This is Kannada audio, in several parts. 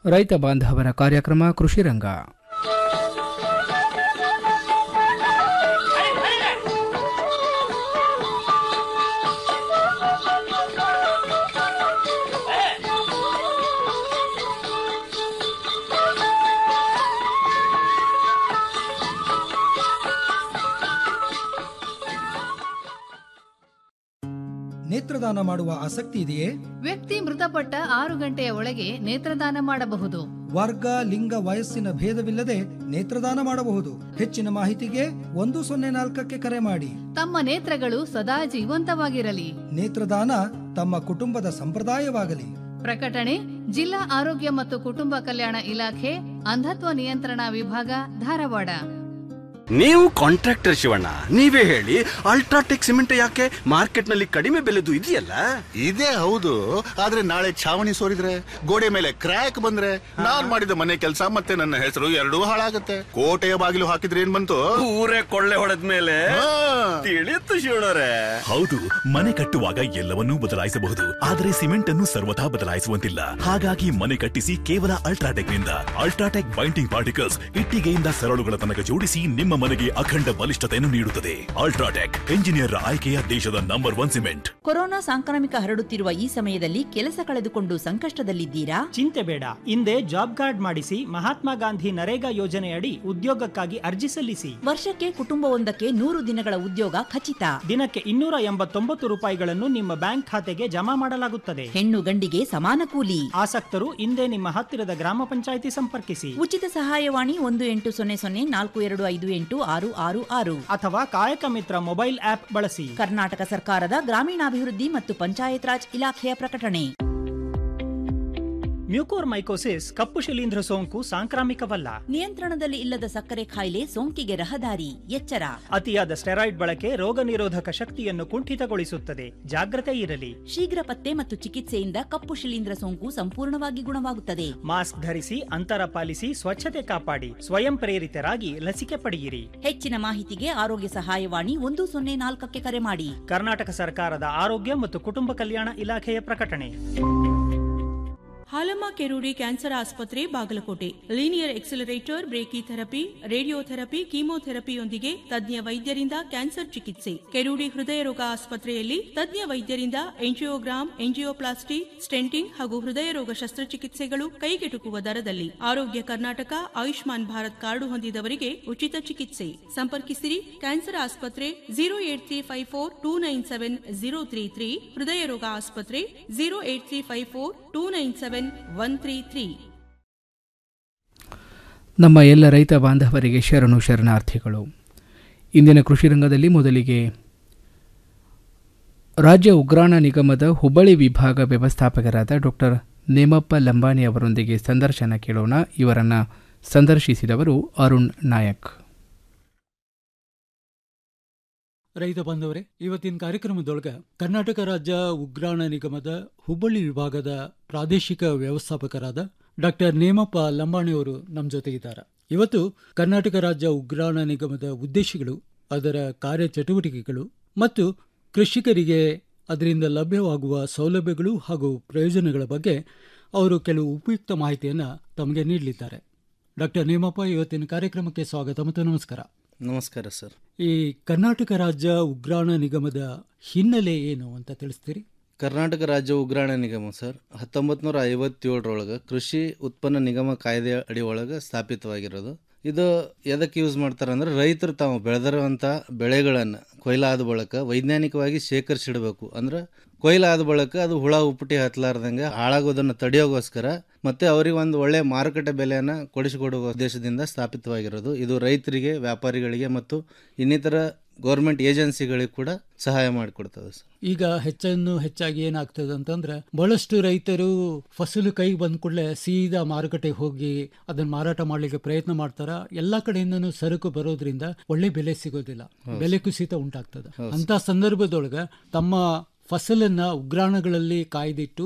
ರೈತ ಬಾಂಧವರ ಕಾರ್ಯಕ್ರಮ ಕೃಷಿ ರಂಗ ನೇತ್ರದಾನ ಮಾಡುವ ಆಸಕ್ತಿ ಇದೆಯೇ ವ್ಯಕ್ತಿ ಮೃತಪಟ್ಟ ಆರು ಗಂಟೆಯ ಒಳಗೆ ನೇತ್ರದಾನ ಮಾಡಬಹುದು ವರ್ಗ ಲಿಂಗ ವಯಸ್ಸಿನ ಭೇದವಿಲ್ಲದೆ ನೇತ್ರದಾನ ಮಾಡಬಹುದು ಹೆಚ್ಚಿನ ಮಾಹಿತಿಗೆ ಒಂದು ಸೊನ್ನೆ ನಾಲ್ಕಕ್ಕೆ ಕರೆ ಮಾಡಿ ತಮ್ಮ ನೇತ್ರಗಳು ಸದಾ ಜೀವಂತವಾಗಿರಲಿ ನೇತ್ರದಾನ ತಮ್ಮ ಕುಟುಂಬದ ಸಂಪ್ರದಾಯವಾಗಲಿ ಪ್ರಕಟಣೆ ಜಿಲ್ಲಾ ಆರೋಗ್ಯ ಮತ್ತು ಕುಟುಂಬ ಕಲ್ಯಾಣ ಇಲಾಖೆ ಅಂಧತ್ವ ನಿಯಂತ್ರಣ ವಿಭಾಗ ಧಾರವಾಡ ನೀವು ಕಾಂಟ್ರಾಕ್ಟರ್ ಶಿವಣ್ಣ ನೀವೇ ಹೇಳಿ ಅಲ್ಟ್ರಾಟೆಕ್ ಸಿಮೆಂಟ್ ಯಾಕೆ ಮಾರ್ಕೆಟ್ ನಲ್ಲಿ ಕಡಿಮೆ ಬೆಲೆದು ಇದೆಯಲ್ಲ ಇದೇ ಹೌದು ಆದ್ರೆ ನಾಳೆ ಛಾವಣಿ ಸೋರಿದ್ರೆ ಗೋಡೆ ಮೇಲೆ ಕ್ರ್ಯಾಕ್ ಬಂದ್ರೆ ನಾನ್ ಮಾಡಿದ ಮನೆ ಕೆಲಸ ಮತ್ತೆ ನನ್ನ ಹೆಸರು ಎರಡೂ ಹಾಳಾಗತ್ತೆ ಕೋಟೆಯ ಬಾಗಿಲು ಹಾಕಿದ್ರೆ ಏನ್ ಬಂತು ಊರೇ ಕೊಳ್ಳೆ ಹೊಡೆದ ಮೇಲೆ ಹಾ. ತಿಳಿಯುತ್ತು ಶಿವಣ್ಣರೇ ಹೌದು ಮನೆ ಕಟ್ಟುವಾಗ ಎಲ್ಲವನ್ನೂ ಬದಲಾಯಿಸಬಹುದು ಆದರೆ ಸಿಮೆಂಟ್ ಅನ್ನು ಸರ್ವಥಾ ಬದಲಾಯಿಸುವಂತಿಲ್ಲ ಹಾಗಾಗಿ ಮನೆ ಕಟ್ಟಿಸಿ ಕೇವಲ ಅಲ್ಟ್ರಾಟೆಕ್ ನಿಂದ ಅಲ್ಟ್ರಾಟೆಕ್ ಬೈಂಡಿಂಗ್ ಪಾರ್ಟಿಕಲ್ಸ್ ಇಟ್ಟಿಗೆಯಿಂದ ಸರಳುಗಳ ತನಕ ಜೋಡಿಸಿ ನಿಮ್ಮ ಮನೆಗೆ ಅಖಂಡ ಬಲಿಷ್ಠತೆಯನ್ನು ನೀಡುತ್ತದೆ ಅಲ್ಟ್ರಾಟೆಕ್ ಎಂಜಿನಿಯರ್ ಆಯ್ಕೆಯ ದೇಶದ ನಂಬರ್ ಒನ್ ಸಿಮೆಂಟ್ ಕೊರೋನಾ ಸಾಂಕ್ರಾಮಿಕ ಹರಡುತ್ತಿರುವ ಈ ಸಮಯದಲ್ಲಿ ಕೆಲಸ ಕಳೆದುಕೊಂಡು ಸಂಕಷ್ಟದಲ್ಲಿದ್ದೀರಾ ಚಿಂತೆ ಬೇಡ ಹಿಂದೆ ಜಾಬ್ ಕಾರ್ಡ್ ಮಾಡಿಸಿ ಮಹಾತ್ಮ ಗಾಂಧಿ ನರೇಗಾ ಯೋಜನೆಯಡಿ ಉದ್ಯೋಗಕ್ಕಾಗಿ ಅರ್ಜಿ ಸಲ್ಲಿಸಿ ವರ್ಷಕ್ಕೆ ಕುಟುಂಬವೊಂದಕ್ಕೆ ನೂರು ದಿನಗಳ ಉದ್ಯೋಗ ಖಚಿತ ದಿನಕ್ಕೆ ಇನ್ನೂರ ಎಂಬತ್ತೊಂಬತ್ತು ರೂಪಾಯಿಗಳನ್ನು ನಿಮ್ಮ ಬ್ಯಾಂಕ್ ಖಾತೆಗೆ ಜಮಾ ಮಾಡಲಾಗುತ್ತದೆ ಹೆಣ್ಣು ಗಂಡಿಗೆ ಸಮಾನ ಕೂಲಿ ಆಸಕ್ತರು ಹಿಂದೆ ನಿಮ್ಮ ಹತ್ತಿರದ ಗ್ರಾಮ ಪಂಚಾಯಿತಿ ಸಂಪರ್ಕಿಸಿ ಉಚಿತ ಸಹಾಯವಾಣಿ ಒಂದು ಎಂಟು ಸೊನ್ನೆ ಸೊನ್ನೆ ನಾಲ್ಕು ಎರಡು ಐದು ಎಂಟು ಆರು ಆರು ಆರು ಅಥವಾ ಕಾಯಕ ಮಿತ್ರ ಮೊಬೈಲ್ ಆಪ್ ಬಳಸಿ ಕರ್ನಾಟಕ ಸರ್ಕಾರದ ಗ್ರಾಮೀಣಾಭಿವೃದ್ಧಿ ಮತ್ತು ಪಂಚಾಯತ್ ರಾಜ್ ಇಲಾಖೆಯ ಪ್ರಕಟಣೆ ಮ್ಯೂಕೋರ್ ಮೈಕೋಸಿಸ್ ಕಪ್ಪು ಶಿಲೀಂಧ್ರ ಸೋಂಕು ಸಾಂಕ್ರಾಮಿಕವಲ್ಲ ನಿಯಂತ್ರಣದಲ್ಲಿ ಇಲ್ಲದ ಸಕ್ಕರೆ ಕಾಯಿಲೆ ಸೋಂಕಿಗೆ ರಹದಾರಿ ಎಚ್ಚರ ಅತಿಯಾದ ಸ್ಟೆರಾಯ್ಡ್ ಬಳಕೆ ರೋಗ ನಿರೋಧಕ ಶಕ್ತಿಯನ್ನು ಕುಂಠಿತಗೊಳಿಸುತ್ತದೆ ಜಾಗ್ರತೆ ಇರಲಿ ಶೀಘ್ರ ಪತ್ತೆ ಮತ್ತು ಚಿಕಿತ್ಸೆಯಿಂದ ಕಪ್ಪು ಶಿಲೀಂಧ್ರ ಸೋಂಕು ಸಂಪೂರ್ಣವಾಗಿ ಗುಣವಾಗುತ್ತದೆ ಮಾಸ್ಕ್ ಧರಿಸಿ ಅಂತರ ಪಾಲಿಸಿ ಸ್ವಚ್ಛತೆ ಕಾಪಾಡಿ ಸ್ವಯಂ ಪ್ರೇರಿತರಾಗಿ ಲಸಿಕೆ ಪಡೆಯಿರಿ ಹೆಚ್ಚಿನ ಮಾಹಿತಿಗೆ ಆರೋಗ್ಯ ಸಹಾಯವಾಣಿ ಒಂದು ಸೊನ್ನೆ ನಾಲ್ಕಕ್ಕೆ ಕರೆ ಮಾಡಿ ಕರ್ನಾಟಕ ಸರ್ಕಾರದ ಆರೋಗ್ಯ ಮತ್ತು ಕುಟುಂಬ ಕಲ್ಯಾಣ ಇಲಾಖೆಯ ಪ್ರಕಟಣೆ ಹಾಲಮ್ಮ ಕೆರೂಡಿ ಕ್ಯಾನ್ಸರ್ ಆಸ್ಪತ್ರೆ Bagalkot linear accelerator brachytherapy radiotherapy ಕೀಮೋಥೆರಪಿಯೊಂದಿಗೆ ತಜ್ಞ ವೈದ್ಯರಿಂದ ಕ್ಯಾನ್ಸರ್ ಚಿಕಿತ್ಸೆ ಕೆರೂಡಿ ಹೃದಯ ರೋಗ ಆಸ್ಪತ್ರೆಯಲ್ಲಿ ತಜ್ಞ ವೈದ್ಯರಿಂದ ಎಂಜಿಯೋಗ್ರಾಮ್ ಎಂಜಿಯೋಪ್ಲಾಸ್ಟಿ ಸ್ಟೆಂಟಿಂಗ್ ಹಾಗೂ ಹೃದಯ ರೋಗ ಶಸ್ತ್ರಚಿಕಿತ್ಸೆಗಳು ಕೈಗೆಟುಕುವ ದರದಲ್ಲಿ ಆರೋಗ್ಯ ಕರ್ನಾಟಕ ಆಯುಷ್ಮಾನ್ ಭಾರತ್ ಕಾರ್ಡು ಹೊಂದಿದವರಿಗೆ ಉಚಿತ ಚಿಕಿತ್ಸೆ ಸಂಪರ್ಕಿಸಿರಿ ಕ್ಯಾನ್ಸರ್ ಆಸ್ಪತ್ರೆ zero eight three five four two nine seven zero three three ಹೃದಯ ರೋಗ ಆಸ್ಪತ್ರೆ zero eight three five four two nine seven one three three ನಮ್ಮ ಎಲ್ಲ ರೈತ ಬಾಂಧವರಿಗೆ ಶರಣು ಶರಣಾರ್ಥಿಗಳು ಇಂದಿನ ಕೃಷಿ ರಂಗದಲ್ಲಿ ಮೊದಲಿಗೆ ರಾಜ್ಯ ಉಗ್ರಾಣ ನಿಗಮದ ಹುಬ್ಬಳ್ಳಿ ವಿಭಾಗ ವ್ಯವಸ್ಥಾಪಕರಾದ ಡಾಕ್ಟರ್ ನೇಮಪ್ಪ ಲಂಬಾಣಿ ಅವರೊಂದಿಗೆ ಸಂದರ್ಶನ ಕೇಳೋಣ ಇವರನ್ನು ಸಂದರ್ಶಿಸಿದವರು ಅರುಣ್ ನಾಯಕ್ ರೈತ ಬಾಂಧವರೇ ಇವತ್ತಿನ ಕಾರ್ಯಕ್ರಮದೊಳಗ ಕರ್ನಾಟಕ ರಾಜ್ಯ ಉಗ್ರಾಣ ನಿಗಮದ ಹುಬ್ಬಳ್ಳಿ ವಿಭಾಗದ ಪ್ರಾದೇಶಿಕ ವ್ಯವಸ್ಥಾಪಕರಾದ ಡಾಕ್ಟರ್ ನೇಮಪ್ಪ ಲಂಬಾಣಿ ಅವರು ನಮ್ಮ ಜೊತೆ ಇದ್ದಾರೆ ಇವತ್ತು ಕರ್ನಾಟಕ ರಾಜ್ಯ ಉಗ್ರಾಣ ನಿಗಮದ ಉದ್ದೇಶಗಳು ಅದರ ಕಾರ್ಯಚಟುವಟಿಕೆಗಳು ಮತ್ತು ಕೃಷಿಕರಿಗೆ ಅದರಿಂದ ಲಭ್ಯವಾಗುವ ಸೌಲಭ್ಯಗಳು ಹಾಗೂ ಪ್ರಯೋಜನಗಳ ಬಗ್ಗೆ ಅವರು ಕೆಲವು ಉಪಯುಕ್ತ ಮಾಹಿತಿಯನ್ನು ತಮಗೆ ನೀಡಲಿದ್ದಾರೆ ಡಾಕ್ಟರ್ ನೇಮಪ್ಪ ಇವತ್ತಿನ ಕಾರ್ಯಕ್ರಮಕ್ಕೆ ಸ್ವಾಗತ ಮತ್ತು ನಮಸ್ಕಾರ ನಮಸ್ಕಾರ ಸರ್ ಈ ಕರ್ನಾಟಕ ರಾಜ್ಯ ಉಗ್ರಾಣ ನಿಗಮದ ಹಿನ್ನೆಲೆ ಏನು ಅಂತ ತಿಳಿಸ್ತೀರಿ ಕರ್ನಾಟಕ ರಾಜ್ಯ ಉಗ್ರಾಣ ನಿಗಮ ಸರ್ ಹತ್ತೊಂಬತ್ತು ನೂರ ಐವತ್ತೇಳರೊಳಗೆ ಕೃಷಿ ಉತ್ಪನ್ನ ನಿಗಮ ಕಾಯ್ದೆ ಅಡಿ ಒಳಗೆ ಸ್ಥಾಪಿತವಾಗಿರೋದು ಇದು ಎದಕ್ಕೆ ಯೂಸ್ ಮಾಡ್ತಾರೆ ಅಂದ್ರೆ ರೈತರು ತಾವು ಬೆಳೆದಿರುವಂಥ ಬೆಳೆಗಳನ್ನು ಕೊಯ್ಲಾದ ಬಳಿಕ ವೈಜ್ಞಾನಿಕವಾಗಿ ಶೇಖರಿಸಿಡಬೇಕು ಅಂದ್ರೆ ಕೊಯ್ಲಾದ ಬಳಿಕ ಅದು ಹುಳ ಉಪ್ಪುಟಿ ಹತ್ತಲಾರ್ದಂಗೆ ಹಾಳಾಗೋದನ್ನು ತಡೆಯೋಗೋಸ್ಕರ ಮತ್ತೆ ಅವರಿಗೆ ಒಂದು ಒಳ್ಳೆ ಮಾರುಕಟ್ಟೆ ಬೆಲೆಯನ್ನು ಕೊಡಿಸಿಕೊಡುವ ಉದ್ದೇಶದಿಂದ ಸ್ಥಾಪಿತವಾಗಿರೋದು ಇದು ರೈತರಿಗೆ ವ್ಯಾಪಾರಿಗಳಿಗೆ ಮತ್ತು ಇನ್ನಿತರ ಗೌರ್ಮೆಂಟ್ ಏಜೆನ್ಸಿಗಳಿಗೆ ಕೂಡ ಸಹಾಯ ಮಾಡಿಕೊಡ್ತದೆ ಸರ್ ಈಗ ಹೆಚ್ಚನ್ನು ಹೆಚ್ಚಾಗಿ ಏನಾಗ್ತದೆ ಅಂತಂದ್ರೆ ಬಹಳಷ್ಟು ರೈತರು ಫಸಲು ಕೈಗೆ ಬಂದ ಕೂಡಲೇ ಸೀದಾ ಮಾರುಕಟ್ಟೆಗೆ ಹೋಗಿ ಅದನ್ನ ಮಾರಾಟ ಮಾಡ್ಲಿಕ್ಕೆ ಪ್ರಯತ್ನ ಮಾಡ್ತಾರ ಎಲ್ಲಾ ಕಡೆಯಿಂದನೂ ಸರಕು ಬರೋದ್ರಿಂದ ಒಳ್ಳೆ ಬೆಲೆ ಸಿಗೋದಿಲ್ಲ ಹೌದು. ಬೆಲೆ ಕುಸಿತ ಉಂಟಾಗ್ತದೆ ಹೌದು. ಅಂತ ಸಂದರ್ಭದೊಳಗ ತಮ್ಮ ಫಸಲನ್ನ ಉಗ್ರಾಣಗಳಲ್ಲಿ ಕಾಯ್ದಿಟ್ಟು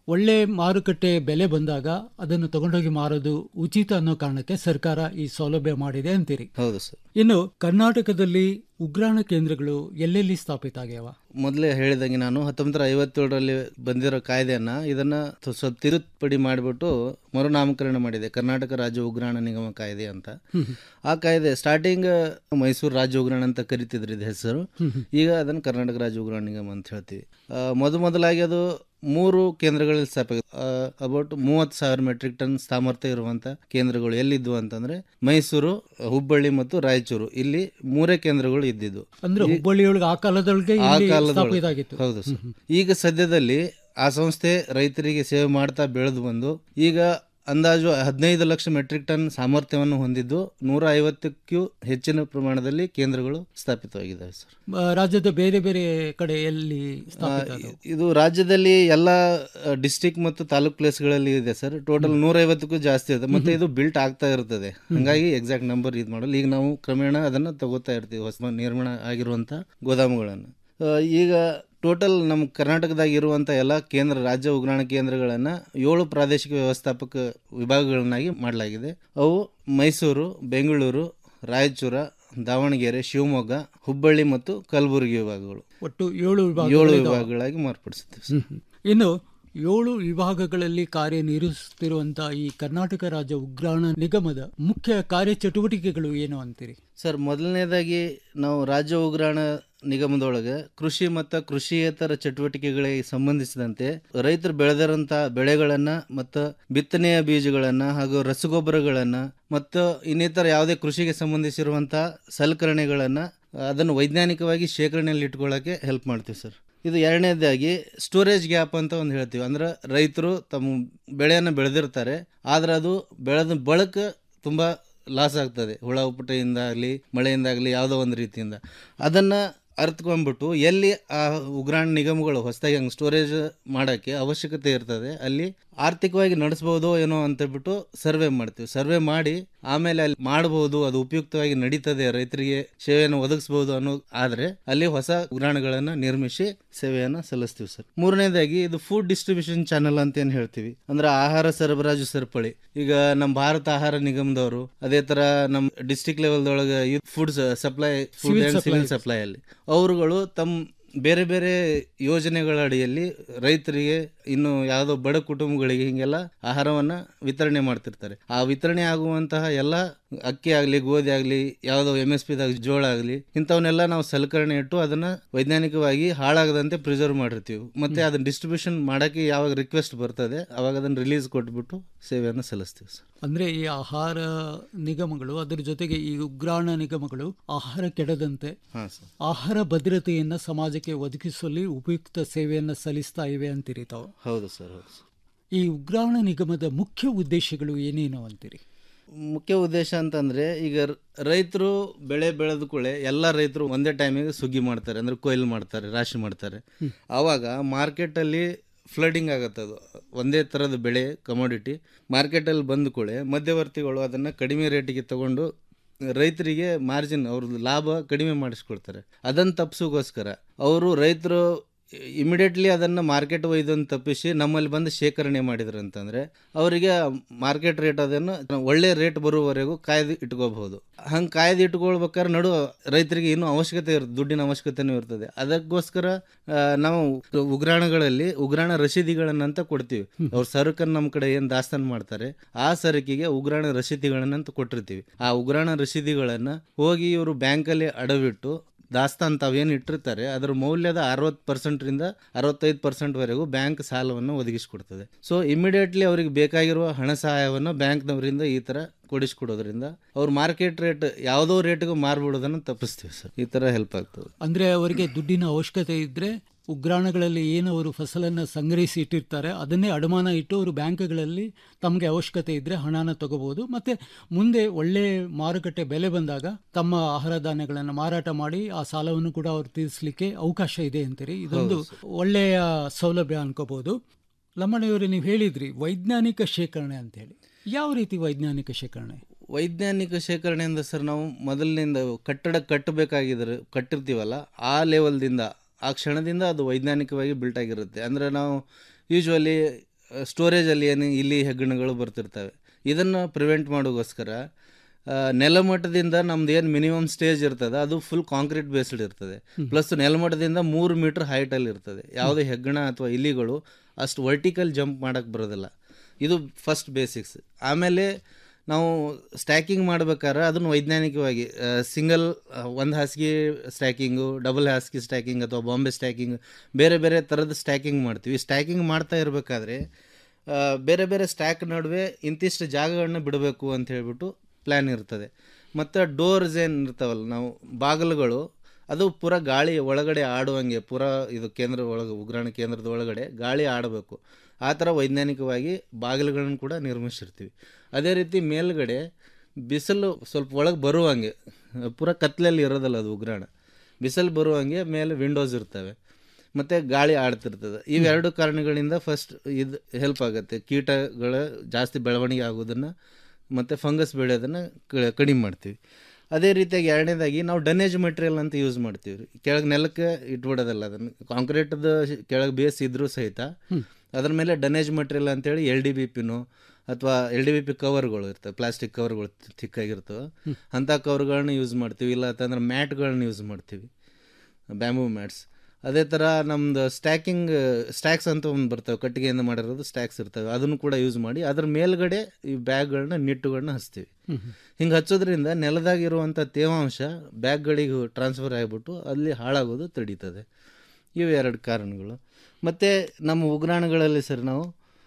ಒಳ್ಳೆ ಮಾರುಕಟ್ಟೆ ಬೆಲೆ ಬಂದಾಗ ಅದನ್ನು ತಗೊಂಡೋಗಿ ಮಾರೋದು ಉಚಿತ ಅನ್ನೋ ಕಾರಣಕ್ಕೆ ಸರ್ಕಾರ ಈ ಸೌಲಭ್ಯ ಮಾಡಿದೆ ಅಂತೀರಿ ಹೌದು ಸರ್ ಇನ್ನು ಕರ್ನಾಟಕದಲ್ಲಿ ಉಗ್ರಾಣ ಕೇಂದ್ರಗಳು ಎಲ್ಲೆಲ್ಲಿ ಸ್ಥಾಪಿತ ಆಗ್ಯಾವ ಮೊದಲೇ ಹೇಳಿದಂಗೆ ನಾನು ಹತ್ತೊಂಬತ್ತರ ಐವತ್ತೇಳರಲ್ಲಿ ಬಂದಿರೋ ಕಾಯ್ದೆಯನ್ನ ಇದನ್ನ ತ- ಸ್ವಲ್ಪ ತಿರುಪಡಿ ಮಾಡಿಬಿಟ್ಟು ಮರುನಾಮಕರಣ ಮಾಡಿದೆ ಕರ್ನಾಟಕ ರಾಜ್ಯ ಉಗ್ರಾಣ ನಿಗಮ ಕಾಯ್ದೆ ಅಂತ ಆ ಕಾಯ್ದೆ ಸ್ಟಾರ್ಟಿಂಗ್ ಮೈಸೂರು ರಾಜ್ಯ ಉಗ್ರಾಣ ಅಂತ ಕರಿತಿದ್ರು ಇದು ಹೆಸರು ಈಗ ಅದನ್ನು ಕರ್ನಾಟಕ ರಾಜ್ಯ ಉಗ್ರಾಣ ನಿಗಮ ಅಂತ ಹೇಳ್ತೀವಿ ಆ, ಮೊದ ಮೊದಲಾಗಿ ಅದು ಮೂರು ಕೇಂದ್ರಗಳಲ್ಲಿ ಸ್ಥಾಪಿತ ಅಬೌಟ್ ಮೂವತ್ತು ಸಾವಿರ ಮೆಟ್ರಿಕ್ ಟನ್ ಸಾಮರ್ಥ್ಯ ಇರುವಂತ ಕೇಂದ್ರಗಳು ಎಲ್ಲಿದ್ವು ಅಂತಂದ್ರೆ ಮೈಸೂರು ಹುಬ್ಬಳ್ಳಿ ಮತ್ತು ರಾಯಚೂರು ಇಲ್ಲಿ ಮೂರೇ ಕೇಂದ್ರಗಳು ಇದ್ದಿದ್ದು ಅಂದ್ರೆ ಈ- ಹುಬ್ಬಳ್ಳಿಯೊಳಗೆ ಆ ಕಾಲದೊಳಗೆ ಆ ಇಲ್ಲಿ ಕಾಲದೊಳಗೆ. ಸ್ಥಾಪಿತ ಆಗಿತ್ತು ಹೌದು ಸರ್ ಈಗ ಸದ್ಯದಲ್ಲಿ ಆ ಸಂಸ್ಥೆ ರೈತರಿಗೆ ಸೇವೆ ಮಾಡ್ತಾ ಬೆಳೆದು ಬಂದು ಈಗ ಅಂದಾಜು ಹದಿನೈದು ಲಕ್ಷ ಮೆಟ್ರಿಕ್ ಟನ್ ಸಾಮರ್ಥ್ಯವನ್ನು ಹೊಂದಿದ್ದು ನೂರ ಐವತ್ತಕ್ಕೂ ಹೆಚ್ಚಿನ ಪ್ರಮಾಣದಲ್ಲಿ ಕೇಂದ್ರಗಳು ಸ್ಥಾಪಿತವಾಗಿದ್ದಾವೆ ಸರ್ ಆ, ರಾಜ್ಯದ ಬೇರೆ ಬೇರೆ ಕಡೆ ಎಲ್ಲಿ ಸ್ಥಾಪಿತ ಆದವು? ಇದು ರಾಜ್ಯದಲ್ಲಿ ಎಲ್ಲ ಡಿಸ್ಟಿಕ್ ಮತ್ತು ತಾಲೂಕ್ ಪ್ಲೇಸ್ಗಳಲ್ಲಿ ಇದೆ ಸರ್ ಟೋಟಲ್ ನೂರೈವತ್ತಕ್ಕೂ ಜಾಸ್ತಿ ಇದೆ ಮತ್ತೆ ಇದು ಬಿಲ್ಟ್ ಆಗ್ತಾ ಇರ್ತದೆ ಹಂಗಾಗಿ ಎಕ್ಸಾಕ್ಟ್ ನಂಬರ್ ಇದು ಮಾಡಲ್ಲ ಈಗ ನಾವು ಕ್ರಮೇಣ ಅದನ್ನ ತಗೋತಾ ಇರ್ತೀವಿ ಹೊಸ ನಿರ್ಮಾಣ ಆಗಿರುವಂತ ಗೋದಾಮುಗಳನ್ನು ಆ, ಈಗ ಟೋಟಲ್ ನಮ್ಮ ಕರ್ನಾಟಕದಾಗ ಇರುವಂಥ ಎಲ್ಲ ಕೇಂದ್ರ ರಾಜ್ಯ ಉಗ್ರಾಣ ಕೇಂದ್ರಗಳನ್ನು ಏಳು ಪ್ರಾದೇಶಿಕ ವ್ಯವಸ್ಥಾಪಕ ವಿಭಾಗಗಳನ್ನಾಗಿ ಮಾಡಲಾಗಿದೆ ಅವು ಮೈಸೂರು ಬೆಂಗಳೂರು ರಾಯಚೂರ ದಾವಣಗೆರೆ ಶಿವಮೊಗ್ಗ ಹುಬ್ಬಳ್ಳಿ ಮತ್ತು ಕಲಬುರಗಿ ವಿಭಾಗಗಳು ಒಟ್ಟು ಏಳು ಏಳು ವಿಭಾಗಗಳಿದಾವೆ. ವಿಭಾಗಗಳಾಗಿ ಮಾರ್ಪಡಿಸುತ್ತೇವೆ ಸರ್. ಹ್ಮ್. ಇನ್ನು ಏಳು ವಿಭಾಗಗಳಲ್ಲಿ ಕಾರ್ಯನಿರ್ವಹಿಸುತ್ತಿರುವಂತಹ ಈ ಕರ್ನಾಟಕ ರಾಜ್ಯ ಉಗ್ರಾಣ ನಿಗಮದ ಮುಖ್ಯ ಕಾರ್ಯಚಟುವಟಿಕೆಗಳು ಏನು ಅಂತೀರಿ ಸರ್ ಮೊದಲನೇದಾಗಿ ನಾವು ರಾಜ್ಯ ಉಗ್ರಾಣ ನಿಗಮದೊಳಗೆ ಕೃಷಿ ಮತ್ತು ಕೃಷಿಯೇತರ ಚಟುವಟಿಕೆಗಳಿಗೆ ಸಂಬಂಧಿಸಿದಂತೆ ರೈತರು ಬೆಳೆದಿರೋಂಥ ಬೆಳೆಗಳನ್ನ ಮತ್ತು ಬಿತ್ತನೆಯ ಬೀಜಗಳನ್ನ ಹಾಗೂ ರಸಗೊಬ್ಬರಗಳನ್ನ ಮತ್ತು ಇನ್ನಿತರ ಯಾವುದೇ ಕೃಷಿಗೆ ಸಂಬಂಧಿಸಿರುವಂಥ ಸಲಕರಣೆಗಳನ್ನ ಅದನ್ನು ವೈಜ್ಞಾನಿಕವಾಗಿ ಶೇಖರಣೆಯಲ್ಲಿ ಇಟ್ಕೊಳ್ಳೋಕೆ ಹೆಲ್ಪ್ ಮಾಡ್ತೀವಿ ಸರ್ ಇದು ಎರಡನೇದಾಗಿ ಸ್ಟೋರೇಜ್ ಗ್ಯಾಪ್ ಅಂತ ಒಂದು ಹೇಳ್ತೀವಿ ಅಂದ್ರೆ ರೈತರು ತಮ್ಮ ಬೆಳೆಯನ್ನು ಬೆಳೆದಿರ್ತಾರೆ ಆದ್ರೆ ಅದು ಬೆಳೆದ ಬಳಕ ತುಂಬ ಲಾಸ್ ಆಗ್ತದೆ ಹುಳ ಉಪ್ಪಟೆಯಿಂದ ಆಗಲಿ ಮಳೆಯಿಂದಾಗಲಿ ಯಾವುದೋ ಒಂದು ರೀತಿಯಿಂದ ಅದನ್ನು ಅರ್ಥಕೊಂಡ್ಬಿಟ್ಟು ಎಲ್ಲಿ ಆ ಉಗ್ರಾಣ ನಿಗಮಗಳು ಹೊಸದಾಗಿ ಹಂಗೆ ಸ್ಟೋರೇಜ್ ಮಾಡೋಕ್ಕೆ ಅವಶ್ಯಕತೆ ಇರ್ತದೆ ಅಲ್ಲಿ ಆರ್ಥಿಕವಾಗಿ ನಡೆಸ್ಬೋದೋ ಏನೋ ಅಂತೇಳ್ಬಿಟ್ಟು ಸರ್ವೆ ಮಾಡ್ತೀವಿ ಸರ್ವೆ ಮಾಡಿ ಆಮೇಲೆ ಅಲ್ಲಿ ಮಾಡಬಹುದು ಅದು ಉಪಯುಕ್ತವಾಗಿ ನಡೀತದೆ ರೈತರಿಗೆ ಸೇವೆಯನ್ನು ಒದಗಿಸಬಹುದು ಅನ್ನೋ ಆದರೆ ಅಲ್ಲಿ ಹೊಸ ಉಗ್ರಾಣಗಳನ್ನು ನಿರ್ಮಿಸಿ ಸೇವೆಯನ್ನು ಸಲ್ಲಿಸ್ತೀವಿ ಸರ್ ಮೂರನೇದಾಗಿ ಇದು ಫುಡ್ ಡಿಸ್ಟ್ರಿಬ್ಯೂಷನ್ ಚಾನಲ್ ಅಂತ ಏನು ಹೇಳ್ತೀವಿ ಅಂದ್ರೆ ಆಹಾರ ಸರಬರಾಜು ಸರಪಳಿ ಈಗ ನಮ್ಮ ಭಾರತ ಆಹಾರ ನಿಗಮದವರು ಅದೇ ತರ ನಮ್ಮ ಡಿಸ್ಟಿಕ್ ಲೆವೆಲ್ದೊಳಗೆ food supply food Civil and civil supplies. Supply ಅಲ್ಲಿ ಅವರುಗಳು ತಮ್ಮ ಬೇರೆ ಬೇರೆ ಯೋಜನೆಗಳ ಅಡಿಯಲ್ಲಿ ರೈತರಿಗೆ ಇನ್ನು ಯಾವುದೋ ಬಡ ಕುಟುಂಬಗಳಿಗೆ ಹಿಂಗೆಲ್ಲ ಆಹಾರವನ್ನ ವಿತರಣೆ ಮಾಡ್ತಿರ್ತಾರೆ ಆ ವಿತರಣೆ ಆಗುವಂತಹ ಎಲ್ಲ ಅಕ್ಕಿ ಆಗಲಿ ಗೋಧಿ ಆಗಲಿ ಯಾವುದೋ ಎಮ್ ಎಸ್ ಪಿದಾಗ ಜೋಳ ಆಗಲಿ ಇಂಥವನ್ನೆಲ್ಲ ನಾವು ಸಲಕರಣೆ ಇಟ್ಟು ಅದನ್ನ ವೈಜ್ಞಾನಿಕವಾಗಿ ಹಾಳಾಗದಂತೆ ಪ್ರಿಸರ್ವ್ ಮಾಡಿರ್ತೀವಿ ಮತ್ತೆ ಅದನ್ನ ಡಿಸ್ಟ್ರಿಬ್ಯೂಷನ್ ಮಾಡಕ್ಕೆ ಯಾವಾಗ ರಿಕ್ವೆಸ್ಟ್ ಬರ್ತದೆ ಅವಾಗ ಅದನ್ನ ರಿಲೀಸ್ ಕೊಟ್ಬಿಟ್ಟು ಸೇವೆಯನ್ನು ಸಲ್ಲಿಸ್ತೀವಿ ಸರ್ ಅಂದ್ರೆ ಈ ಆಹಾರ ನಿಗಮಗಳು ಅದರ ಜೊತೆಗೆ ಈ ಉಗ್ರಾಣ ನಿಗಮಗಳು ಆಹಾರ ಕೆಡದಂತೆ ಹಾ ಸರ್ ಆಹಾರ ಭದ್ರತೆಯನ್ನ ಸಮಾಜಕ್ಕೆ ಒದಗಿಸುವಲ್ಲಿ ಉಪಯುಕ್ತ ಸೇವೆಯನ್ನ ಸಲ್ಲಿಸ್ತಾ ಇವೆ ಅಂತೀರಿ ತಾವು ಹೌದು ಸರ್ ಹೌದು ಸರ್ ಈ ಉಗ್ರಾಣ ನಿಗಮದ ಮುಖ್ಯ ಉದ್ದೇಶಗಳು ಏನೇನು ಅಂತೀರಿ ಮುಖ್ಯ ಉದ್ದೇಶ ಅಂತಂದ್ರೆ ಈಗ ರೈತರು ಬೆಳೆ ಬೆಳೆದ ಕೂಡಲೇ ಎಲ್ಲ ರೈತರು ಒಂದೇ ಟೈಮಿಗೆ ಸುಗ್ಗಿ ಮಾಡ್ತಾರೆ ಅಂದ್ರೆ ಕೊಯ್ಲು ಮಾಡ್ತಾರೆ ರಾಶಿ ಮಾಡ್ತಾರೆ ಆವಾಗ ಮಾರ್ಕೆಟಲ್ಲಿ ಫ್ಲಡಿಂಗ್ ಆಗುತ್ತೆ ಅದು ಒಂದೇ ಥರದ ಬೆಳೆ ಕಮೋಡಿಟಿ ಮಾರ್ಕೆಟಲ್ಲಿ ಬಂದ ಕೂಡಲೇ ಮಧ್ಯವರ್ತಿಗಳು ಅದನ್ನು ಕಡಿಮೆ ರೇಟಿಗೆ ತಗೊಂಡು ರೈತರಿಗೆ ಮಾರ್ಜಿನ್ ಅವ್ರದ್ದು ಲಾಭ ಕಡಿಮೆ ಮಾಡಿಸ್ಕೊಳ್ತಾರೆ ಅದನ್ನು ತಪ್ಪಿಸೋಗೋಸ್ಕರ ಅವರು ರೈತರು ಇಮಿಡಿಯೇಟ್ಲಿ ಅದನ್ನು ಮಾರ್ಕೆಟ್ ಒಯ್ದನ್ನು ತಪ್ಪಿಸಿ ನಮ್ಮಲ್ಲಿ ಬಂದು ಶೇಖರಣೆ ಮಾಡಿದ್ರು ಅಂತಂದ್ರೆ ಅವರಿಗೆ ಮಾರ್ಕೆಟ್ ರೇಟ್ ಅದನ್ನು ಒಳ್ಳೆ ರೇಟ್ ಬರುವವರೆಗೂ ಕಾಯ್ದು ಇಟ್ಕೋಬಹುದು ಹಂಗೆ ಕಾಯ್ದು ಇಟ್ಕೊಳ್ಬೇಕಾದ್ರೆ ನಡು ರೈತರಿಗೆ ಇನ್ನೂ ಅವಶ್ಯಕತೆ ಇರ್ತದೆ ದುಡ್ಡಿನ ಅವಶ್ಯಕತೆನೂ ಇರ್ತದೆ ಅದಕ್ಕೋಸ್ಕರ ಆ, ನಾವು ಉಗ್ರಾಣಗಳಲ್ಲಿ ಉಗ್ರಾಣ ರಸೀದಿಗಳನ್ನಂತ ಕೊಡ್ತೀವಿ ಅವ್ರ ಸರಕನ್ನು ನಮ್ಮ ಕಡೆ ಏನು ದಾಸ್ತಾನು ಮಾಡ್ತಾರೆ ಆ ಸರಕಿಗೆ ಉಗ್ರಾಣ ರಸೀದಿಗಳನ್ನಂತ ಕೊಟ್ಟಿರ್ತೀವಿ ಆ ಉಗ್ರಾಣ ರಸೀದಿಗಳನ್ನ ಹೋಗಿ ಇವರು ಬ್ಯಾಂಕಲ್ಲಿ ಅಡವಿಟ್ಟು ದಾಸ್ತಾನ್ ತಾವೇನು ಇಟ್ಟಿರ್ತಾರೆ ಅದರ ಮೌಲ್ಯದ ಅರವತ್ತು ಪರ್ಸೆಂಟ್ರಿಂದ ಅರವತ್ತೈದು ಪರ್ಸೆಂಟ್ವರೆಗೂ ಬ್ಯಾಂಕ್ ಸಾಲವನ್ನು ಒದಗಿಸಿಕೊಡ್ತದೆ ಸೊ ಇಮಿಡಿಯೇಟ್ಲಿ ಅವರಿಗೆ ಬೇಕಾಗಿರುವ ಹಣ ಸಹಾಯವನ್ನು ಬ್ಯಾಂಕ್ನವರಿಂದ ಈ ಥರ ಕೊಡಿಸ್ಕೊಡೋದ್ರಿಂದ ಅವ್ರ ಮಾರ್ಕೆಟ್ ರೇಟ್ ಯಾವುದೋ ರೇಟ್ಗೂ ಮಾರ್ಬಿಡೋದನ್ನು ತಪ್ಪಿಸ್ತೀವಿ ಸರ್ ಈ ಥರ ಹೆಲ್ಪ್ ಆಗ್ತದೆ ಅಂದ್ರೆ ಅವರಿಗೆ ದುಡ್ಡಿನ ಅವಶ್ಯಕತೆ ಇದ್ರೆ ಉಗ್ರಾಣಗಳಲ್ಲಿ ಏನು ಅವರು ಫಸಲನ್ನು ಸಂಗ್ರಹಿಸಿ ಇಟ್ಟಿರ್ತಾರೆ ಅದನ್ನೇ ಅಡಮಾನ ಇಟ್ಟು ಅವರು ಬ್ಯಾಂಕ್ಗಳಲ್ಲಿ ತಮಗೆ ಅವಶ್ಯಕತೆ ಇದ್ದರೆ ಹಣನ ತಗೋಬಹುದು ಮತ್ತು ಮುಂದೆ ಒಳ್ಳೆ ಮಾರುಕಟ್ಟೆ ಬೆಲೆ ಬಂದಾಗ ತಮ್ಮ ಆಹಾರ ಧಾನ್ಯಗಳನ್ನು ಮಾರಾಟ ಮಾಡಿ ಆ ಸಾಲವನ್ನು ಕೂಡ ಅವರು ತೀರಿಸಲಿಕ್ಕೆ ಅವಕಾಶ ಇದೆ ಅಂತೀರಿ ಇದೊಂದು ಒಳ್ಳೆಯ ಸೌಲಭ್ಯ ಅನ್ಕೋಬಹುದು ಲಮ್ಮಣಿಯವರು ನೀವು ಹೇಳಿದ್ರಿ ವೈಜ್ಞಾನಿಕ ಶೇಖರಣೆ ಅಂತ ಹೇಳಿ ಯಾವ ರೀತಿ ವೈಜ್ಞಾನಿಕ ಶೇಖರಣೆ ವೈಜ್ಞಾನಿಕ ಶೇಖರಣೆಯಿಂದ ಸರ್ ನಾವು ಮೊದಲಿನಿಂದ ಕಟ್ಟಡ ಕಟ್ಟಬೇಕಾಗಿದ್ರೆ ಕಟ್ಟಿರ್ತೀವಲ್ಲ ಆ ಲೆವೆಲ್ದಿಂದ ಆ ಕ್ಷಣದಿಂದ ಅದು ವೈಜ್ಞಾನಿಕವಾಗಿ ಬಿಲ್ಟ್ ಆಗಿರುತ್ತೆ ಅಂದರೆ ನಾವು ಯೂಶ್ವಲಿ ಸ್ಟೋರೇಜಲ್ಲಿ ಏನು ಇಲ್ಲಿ ಹೆಗ್ಗಣಗಳು ಬರ್ತಿರ್ತವೆ ಇದನ್ನು ಪ್ರಿವೆಂಟ್ ಮಾಡೋಗೋಸ್ಕರ ಆ, ನೆಲಮಟ್ಟದಿಂದ ನಮ್ದು ಏನು ಮಿನಿಮಮ್ ಸ್ಟೇಜ್ ಇರ್ತದೆ ಅದು ಫುಲ್ ಕಾಂಕ್ರೀಟ್ ಬೇಸ್ಡ್ ಇರ್ತದೆ ಪ್ಲಸ್ ನೆಲಮಟ್ಟದಿಂದ ಮೂರು ಮೀಟರ್ ಹೈಟಲ್ಲಿ ಇರ್ತದೆ ಯಾವುದೇ ಹೆಗ್ಗಣ ಅಥವಾ ಇಲಿಗಳು ಅಷ್ಟು ವರ್ಟಿಕಲ್ ಜಂಪ್ ಮಾಡೋಕ್ಕೆ ಬರೋದಿಲ್ಲ ಇದು ಫಸ್ಟ್ ಬೇಸಿಕ್ಸ್ ಆಮೇಲೆ ನಾವು ಸ್ಟ್ಯಾಕಿಂಗ್ ಮಾಡ್ಬೇಕಾದ್ರೆ ಅದನ್ನು ವೈಜ್ಞಾನಿಕವಾಗಿ ಸಿಂಗಲ್ ಒಂದು ಹಾಸಿಗೆ ಸ್ಟ್ಯಾಕಿಂಗು ಡಬಲ್ ಹಾಸಿಗೆ ಸ್ಟ್ಯಾಕಿಂಗ್ ಅಥವಾ ಬಾಂಬೆ ಸ್ಟ್ಯಾಕಿಂಗ್ ಬೇರೆ ಬೇರೆ ಥರದ ಸ್ಟ್ಯಾಕಿಂಗ್ ಮಾಡ್ತೀವಿ ಸ್ಟ್ಯಾಕಿಂಗ್ ಮಾಡ್ತಾ ಇರಬೇಕಾದ್ರೆ ಬೇರೆ ಬೇರೆ ಸ್ಟ್ಯಾಕ್ ನಡುವೆ ಇಂತಿಷ್ಟು ಜಾಗಗಳನ್ನ ಬಿಡಬೇಕು ಅಂತ ಹೇಳ್ಬಿಟ್ಟು ಪ್ಲ್ಯಾನ್ ಇರ್ತದೆ ಮತ್ತು ಡೋರ್ಸ್ ಏನು ಇರ್ತಾವಲ್ಲ ನಾವು ಬಾಗಿಲುಗಳು ಅದು ಪೂರ ಗಾಳಿ ಒಳಗಡೆ ಆಡುವಂಗೆ ಪೂರ ಇದು ಕೇಂದ್ರ ಒಳಗೆ ಉಗ್ರಾಣ ಕೇಂದ್ರದ ಒಳಗಡೆ ಗಾಳಿ ಆಡಬೇಕು ಆ ಥರ ವೈಜ್ಞಾನಿಕವಾಗಿ ಬಾಗಿಲುಗಳನ್ನು ಕೂಡ ನಿರ್ಮಿಸಿರ್ತೀವಿ ಅದೇ ರೀತಿ ಮೇಲ್ಗಡೆ ಬಿಸಿಲು ಸ್ವಲ್ಪ ಒಳಗೆ ಬರುವಂಗೆ ಪೂರ ಕತ್ಲಲ್ಲಿ ಇರೋದಲ್ಲ ಅದು ಉಗ್ರಾಣ ಬಿಸಿಲು ಬರುವಂಗೆ ಮೇಲೆ ವಿಂಡೋಸ್ ಇರ್ತವೆ ಮತ್ತು ಗಾಳಿ ಆಡ್ತಿರ್ತದೆ ಇವೆರಡು ಕಾರಣಗಳಿಂದ ಫಸ್ಟ್ ಇದು ಹೆಲ್ಪ್ ಆಗುತ್ತೆ ಕೀಟಗಳ ಜಾಸ್ತಿ ಬೆಳವಣಿಗೆ ಆಗೋದನ್ನು ಮತ್ತು ಫಂಗಸ್ ಬೆಳೆಯೋದನ್ನು ಕ- ಕಡಿಮೆ ಮಾಡ್ತೀವಿ ಅದೇ ರೀತಿಯಾಗಿ ಎರಡನೇದಾಗಿ ನಾವು ಡನೇಜ್ ಮೆಟೀರಿಯಲ್ ಅಂತ ಯೂಸ್ ಮಾಡ್ತೀವಿ ರೀ ಕೆಳಗೆ ನೆಲಕ್ಕೆ ಇಟ್ಬಿಡೋದಲ್ಲ ಅದನ್ನು ಕಾಂಕ್ರೀಟ್ದು ಕೆಳಗೆ ಬೇಸ್ ಇದ್ರೂ ಸಹಿತ ಅದ್ರ ಮೇಲೆ ಡನೇಜ್ ಮಟೀರಿಯಲ್ ಅಂತೇಳಿ ಎಲ್ ಡಿ ಬಿ ಪಿನೋ ಅಥವಾ ಎಲ್ ಡಿ ಬಿ ಪಿ ಕವರ್ಗಳು ಇರ್ತವೆ ಪ್ಲಾಸ್ಟಿಕ್ ಕವರ್ಗಳು ಚಿಕ್ಕಾಗಿರ್ತವೆ ಅಂಥ ಕವರ್ಗಳನ್ನ ಯೂಸ್ ಮಾಡ್ತೀವಿ ಇಲ್ಲ ಅಂತಂದ್ರೆ ಮ್ಯಾಟ್ಗಳನ್ನ ಯೂಸ್ ಮಾಡ್ತೀವಿ ಬ್ಯಾಂಬೂ ಮ್ಯಾಟ್ಸ್ ಅದೇ ಥರ ನಮ್ದು ಸ್ಟ್ಯಾಕಿಂಗ್ ಸ್ಟ್ಯಾಕ್ಸ್ ಅಂತ ಒಂದು ಬರ್ತವೆ ಕಟ್ಟಿಗೆಯಿಂದ ಮಾಡಿರೋದು ಸ್ಟ್ಯಾಕ್ಸ್ ಇರ್ತವೆ ಅದನ್ನು ಕೂಡ ಯೂಸ್ ಮಾಡಿ ಅದ್ರ ಮೇಲ್ಗಡೆ ಈ ಬ್ಯಾಗ್ಗಳನ್ನ ನಿಟ್ಟುಗಳನ್ನ ಹಚ್ತೀವಿ ಹಿಂಗೆ ಹಚ್ಚೋದ್ರಿಂದ ನೆಲದಾಗಿರುವಂಥ ತೇವಾಂಶ ಬ್ಯಾಗ್ಗಳಿಗೆ ಟ್ರಾನ್ಸ್ಫರ್ ಆಗಿಬಿಟ್ಟು ಅಲ್ಲಿ ಹಾಳಾಗೋದು ತಡೀತದೆ ಇವು ಎರಡು ಕಾರಣಗಳು ಮತ್ತು ನಮ್ಮ ಉಗ್ರಾಣಗಳಲ್ಲಿ ಸರ್ ನಾವು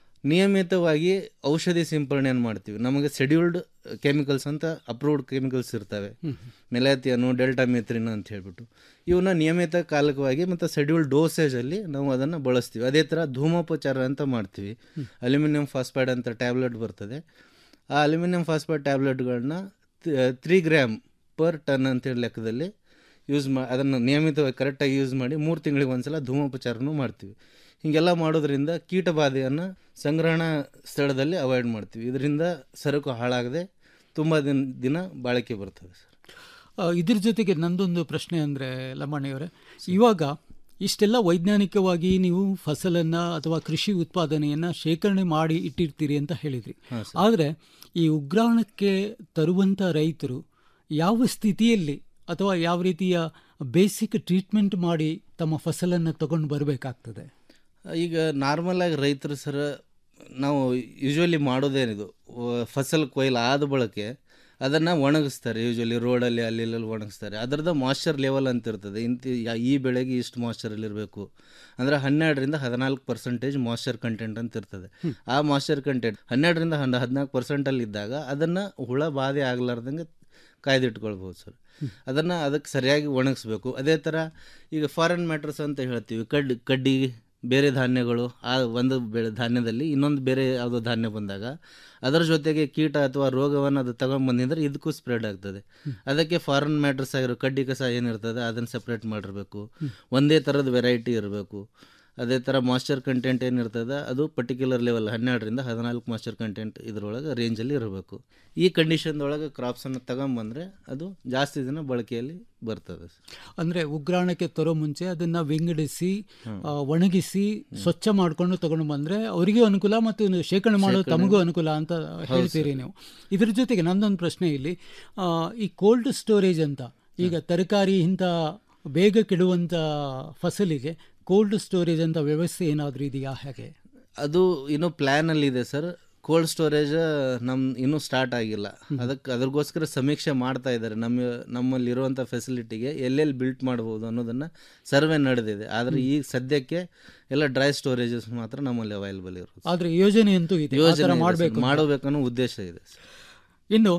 ನಿಯಮಿತವಾಗಿ ಔಷಧಿ ಸಿಂಪರಣೆಯನ್ನು ಮಾಡ್ತೀವಿ ನಮಗೆ ಶೆಡ್ಯೂಲ್ಡ್ ಕೆಮಿಕಲ್ಸ್ ಅಂತ ಅಪ್ರೂವ್ಡ್ ಕೆಮಿಕಲ್ಸ್ ಇರ್ತವೆ ಮೆಲಾತಿಯನು ಡೆಲ್ಟಾ ಮೆತ್ರಿನ್ ಅಂತ ಹೇಳ್ಬಿಟ್ಟು ಇವನ್ನ ನಿಯಮಿತ ಕಾಲಕವಾಗಿ ಮತ್ತು ಶೆಡ್ಯೂಲ್ಡ್ ಡೋಸೇಜಲ್ಲಿ ನಾವು ಅದನ್ನು ಬಳಸ್ತೀವಿ ಅದೇ ಥರ ಧೂಮೋಪಚಾರ ಅಂತ ಮಾಡ್ತೀವಿ ಅಲ್ಯೂಮಿನಿಯಂ ಫಾಸ್ಫೈಡ್ ಅಂತ ಟ್ಯಾಬ್ಲೆಟ್ ಬರ್ತದೆ ಆ ಅಲ್ಯೂಮಿನಿಯಂ ಫಾಸ್ಫೈಡ್ ಟ್ಯಾಬ್ಲೆಟ್ಗಳನ್ನ ತ್ರೀ ಗ್ರಾಮ್ ಪರ್ ಟನ್ ಅಂತೇಳಿ ಲೆಕ್ಕದಲ್ಲಿ ಯೂಸ್ ಮಾ ಅದನ್ನು ನಿಯಮಿತವಾಗಿ ಕರೆಕ್ಟಾಗಿ ಯೂಸ್ ಮಾಡಿ ಮೂರು ತಿಂಗಳಿಗೆ ಒಂದ್ಸಲ ಧೂಮೋಪಚಾರನೂ ಮಾಡ್ತೀವಿ ಹೀಗೆಲ್ಲ ಮಾಡೋದ್ರಿಂದ ಕೀಟಬಾಧೆಯನ್ನು ಸಂಗ್ರಹಣಾ ಸ್ಥಳದಲ್ಲಿ ಅವಾಯ್ಡ್ ಮಾಡ್ತೀವಿ ಇದರಿಂದ ಸರಕು ಹಾಳಾಗದೆ ತುಂಬ ದಿನ ದಿನ ಬಾಳಿಕೆ ಬರ್ತದೆ ಸರ್ ಆ, ಇದ್ರ ಜೊತೆಗೆ ನಂದೊಂದು ಪ್ರಶ್ನೆ ಅಂದರೆ ಲಂಬಾಣಿಯವರೇ ಇವಾಗ ಇಷ್ಟೆಲ್ಲ ವೈಜ್ಞಾನಿಕವಾಗಿ ನೀವು ಫಸಲನ್ನು ಅಥವಾ ಕೃಷಿ ಉತ್ಪಾದನೆಯನ್ನು ಶೇಖರಣೆ ಮಾಡಿ ಇಟ್ಟಿರ್ತೀರಿ ಅಂತ ಹೇಳಿದ್ರಿ ಆದರೆ ಈ ಉಗ್ರಾಣಕ್ಕೆ ತರುವಂಥ ರೈತರು ಯಾವ ಸ್ಥಿತಿಯಲ್ಲಿ ಅಥವಾ ಯಾವ ರೀತಿಯ ಬೇಸಿಕ್ ಟ್ರೀಟ್ಮೆಂಟ್ ಮಾಡಿ ತಮ್ಮ ಫಸಲನ್ನು ತಗೊಂಡು ಬರಬೇಕಾಗ್ತದೆ ಈಗ ನಾರ್ಮಲ್ ಆಗಿ ರೈತರು ಸರ ನಾವು ಯೂಶ್ವಲಿ ಮಾಡೋದೇನಿದು ವ- ಫಸಲ್ ಕೊಯ್ಲು ಆದ ಬಳಕೆ ಅದನ್ನು ಒಣಗಿಸ್ತಾರೆ ಯೂಶ್ವಲಿ ರೋಡಲ್ಲಿ ಅಲ್ಲಿ ಇಲ್ಲಿ ಒಣಗಿಸ್ತಾರೆ ಅದರದ್ದು ಮಾಯ್ಶ್ಚರ್ ಲೆವೆಲ್ ಅಂತ ಇರ್ತದೆ ಇಂತ ಯಾ- ಈ ಬೆಳೆಗೆ ಇಷ್ಟು ಮಾಯ್ಶ್ಚರಲ್ಲಿ ಇರಬೇಕು ಅಂದರೆ ಹನ್ನೆರಡರಿಂದ ಹದಿನಾಲ್ಕು ಪರ್ಸೆಂಟೇಜ್ ಮಾಯ್ಶ್ಚರ್ ಕಂಟೆಂಟ್ ಅಂತ ಇರ್ತದೆ ಆ ಮಾಯ್ಶ್ಚರ್ ಕಂಟೆಂಟ್ ಹನ್ನೆರಡರಿಂದ ಹನ್ ಹದಿನಾಲ್ಕು ಪರ್ಸೆಂಟಲ್ಲಿ ಇದ್ದಾಗ ಅದನ್ನು ಹುಳ ಬಾಧೆ ಆಗಲಾರ್ದಂಗೆ ಕಾಯ್ದಿಟ್ಕೊಳ್ಬೋದು ಸರ್ ಅದನ್ನು ಅದಕ್ಕೆ ಸರಿಯಾಗಿ ಒಣಗಿಸ್ಬೇಕು ಅದೇ ಥರ ಈಗ ಫಾರಿನ್ ಮ್ಯಾಟ್ರಸ್ ಅಂತ ಹೇಳ್ತೀವಿ ಕಡ್ಡಿ ಕಡ್ಡಿ ಬೇರೆ ಧಾನ್ಯಗಳು ಆ ಒಂದು ಬೆಳೆ ಧಾನ್ಯದಲ್ಲಿ ಇನ್ನೊಂದು ಬೇರೆ ಯಾವುದೋ ಧಾನ್ಯ ಬಂದಾಗ ಅದರ ಜೊತೆಗೆ ಕೀಟ ಅಥವಾ ರೋಗವನ್ನು ಅದು ತಗೊಂಡ್ಬಂದಿದ್ರೆ ಇದಕ್ಕೂ ಸ್ಪ್ರೆಡ್ ಆಗ್ತದೆ ಅದಕ್ಕೆ ಫಾರಿನ್ ಮ್ಯಾಟ್ರಸ್ ಆಗಿರೋ ಕಡ್ಡಿ ಕಸ ಏನಿರ್ತದೆ ಅದನ್ನು ಸಪ್ರೇಟ್ ಮಾಡಿರಬೇಕು ಒಂದೇ ಥರದ ವೆರೈಟಿ ಇರಬೇಕು ಅದೇ ಥರ ಮಾಯ್ಶ್ಚರ್ ಕಂಟೆಂಟ್ ಏನಿರ್ತದೆ ಅದು ಪರ್ಟಿಕ್ಯುಲರ್ ಲೆವೆಲ್ ಹನ್ನೆರಡರಿಂದ ಹದಿನಾಲ್ಕು ಮಾಯ್ಶ್ಚರ್ ಕಂಟೆಂಟ್ ಇದರೊಳಗೆ ರೇಂಜಲ್ಲಿ ಇರಬೇಕು ಈ ಕಂಡೀಷನ್ದೊಳಗೆ ಕ್ರಾಪ್ಸನ್ನು ತಗೊಂಬಂದರೆ ಅದು ಜಾಸ್ತಿ ದಿನ ಬಳಕೆಯಲ್ಲಿ ಬರ್ತದೆ ಅಂದರೆ ಉಗ್ರಾಣಕ್ಕೆ ತರೋ ಮುಂಚೆ ಅದನ್ನು ವಿಂಗಡಿಸಿ ಆ, ಒಣಗಿಸಿ ಸ್ವಚ್ಛ ಮಾಡಿಕೊಂಡು ತಗೊಂಡು ಬಂದರೆ ಅವರಿಗೂ ಅನುಕೂಲ ಮತ್ತು ಇನ್ನು ಶೇಖರಣೆ ಮಾಡೋದು ಶೇಖರಣೆ- ತಮಗೂ ಅನುಕೂಲ ಅಂತ ಹೇಳ್ತೀರಿ ನೀವು ಇದ್ರ ಜೊತೆಗೆ ನಂದೊಂದು ಪ್ರಶ್ನೆ ಇಲ್ಲಿ ಆ, ಈ ಕೋಲ್ಡ್ ಸ್ಟೋರೇಜ್ ಅಂತ ಈಗ ತರಕಾರಿ ಇಂಥ ಬೇಗ ಕೆಡುವಂಥ ಫಸಲಿಗೆ ಕೋಲ್ಡ್ ಸ್ಟೋರೇಜ್ ಅಂತ ವ್ಯವಸ್ಥೆ ಏನಾದರೂ ಇದೆಯಾ ಹೇಗೆ ಅದು ಇನ್ನೂ ಪ್ಲ್ಯಾನಲ್ಲಿ ಇದೆ ಸರ್ ಕೋಲ್ಡ್ ಸ್ಟೋರೇಜ್ ನಮ್ಮ ಇನ್ನೂ ಸ್ಟಾರ್ಟ್ ಆಗಿಲ್ಲ ಅದಕ್ಕೆ ಅದ್ರಗೋಸ್ಕರ ಸಮೀಕ್ಷೆ ಮಾಡ್ತಾ ಇದ್ದಾರೆ ನಮ್ಮ ನಮ್ಮಲ್ಲಿರುವಂಥ ಫೆಸಿಲಿಟಿಗೆ ಎಲ್ಲೆಲ್ಲಿ ಬಿಲ್ಟ್ ಮಾಡ್ಬೋದು ಅನ್ನೋದನ್ನು ಸರ್ವೆ ನಡೆದಿದೆ ಆದರೆ ಈ ಸದ್ಯಕ್ಕೆ ಎಲ್ಲ ಡ್ರೈ ಸ್ಟೋರೇಜಸ್ ಮಾತ್ರ ನಮ್ಮಲ್ಲಿ ಅವೈಲೇಬಲ್ ಇರೋದು ಆದರೆ ಯೋಜನೆ ಅಂತೂ ಇದೆ ಆ ಥರ ಯೋಜನೆ ಇದೆ ಮಾಡಬೇಕು ಸರ್. ಮಾಡಬೇಕನ್ನೋ ಉದ್ದೇಶ ಇದೆ ಸರ್. ಇನ್ನು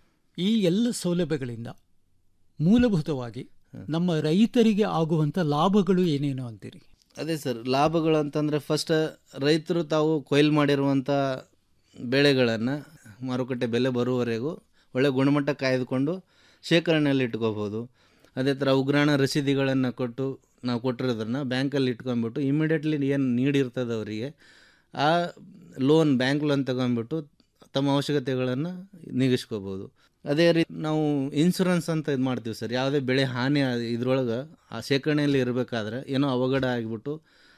ಈ ಎಲ್ಲ ಸೌಲಭ್ಯಗಳಿಂದ ಮೂಲಭೂತವಾಗಿ ನಮ್ಮ ರೈತರಿಗೆ ಆಗುವಂಥ ಲಾಭಗಳು ಏನೇನು ಅಂತೀರಿ ಅದೇ ಸರ್ ಲಾಭಗಳು ಅಂತಂದರೆ ಫಸ್ಟ್ ರೈತರು ತಾವು ಕೊಯ್ಲು ಮಾಡಿರುವಂಥ ಬೆಳೆಗಳನ್ನು ಮಾರುಕಟ್ಟೆ ಬೆಲೆ ಬರುವವರೆಗೂ ಒಳ್ಳೆ ಗುಣಮಟ್ಟ ಕಾಯ್ದುಕೊಂಡು ಶೇಖರಣೆಯಲ್ಲಿ ಇಟ್ಕೋಬೋದು ಅದೇ ಥರ ಉಗ್ರಾಣ ರಸೀದಿಗಳನ್ನು ಕೊಟ್ಟು ನಾವು ಕೊಟ್ಟಿರೋದನ್ನು ಬ್ಯಾಂಕಲ್ಲಿ ಇಟ್ಕೊಂಡ್ಬಿಟ್ಟು ಇಮಿಡಿಯೇಟ್ಲಿ ಏನು ನೀಡಿರ್ತದೆ ಅವರಿಗೆ ಆ ಲೋನ್ ಬ್ಯಾಂಕ್ ಲೋನ್ ತಗೊಂಡ್ಬಿಟ್ಟು ತಮ್ಮ ಅವಶ್ಯಕತೆಗಳನ್ನು ನೀಗಿಸ್ಕೋಬೋದು ಅದೇ ರೀತಿ ನಾವು ಇನ್ಶೂರೆನ್ಸ್ ಅಂತ ಇದು ಮಾಡ್ತೀವಿ ಸರ್ ಯಾವುದೇ ಬೆಳೆ ಹಾನಿ ಇದ್ರೊಳಗೆ ಆ ಶೇಖರಣೆಯಲ್ಲಿ ಇರಬೇಕಾದ್ರೆ ಏನೋ ಅವಘಡ ಆಗಿಬಿಟ್ಟು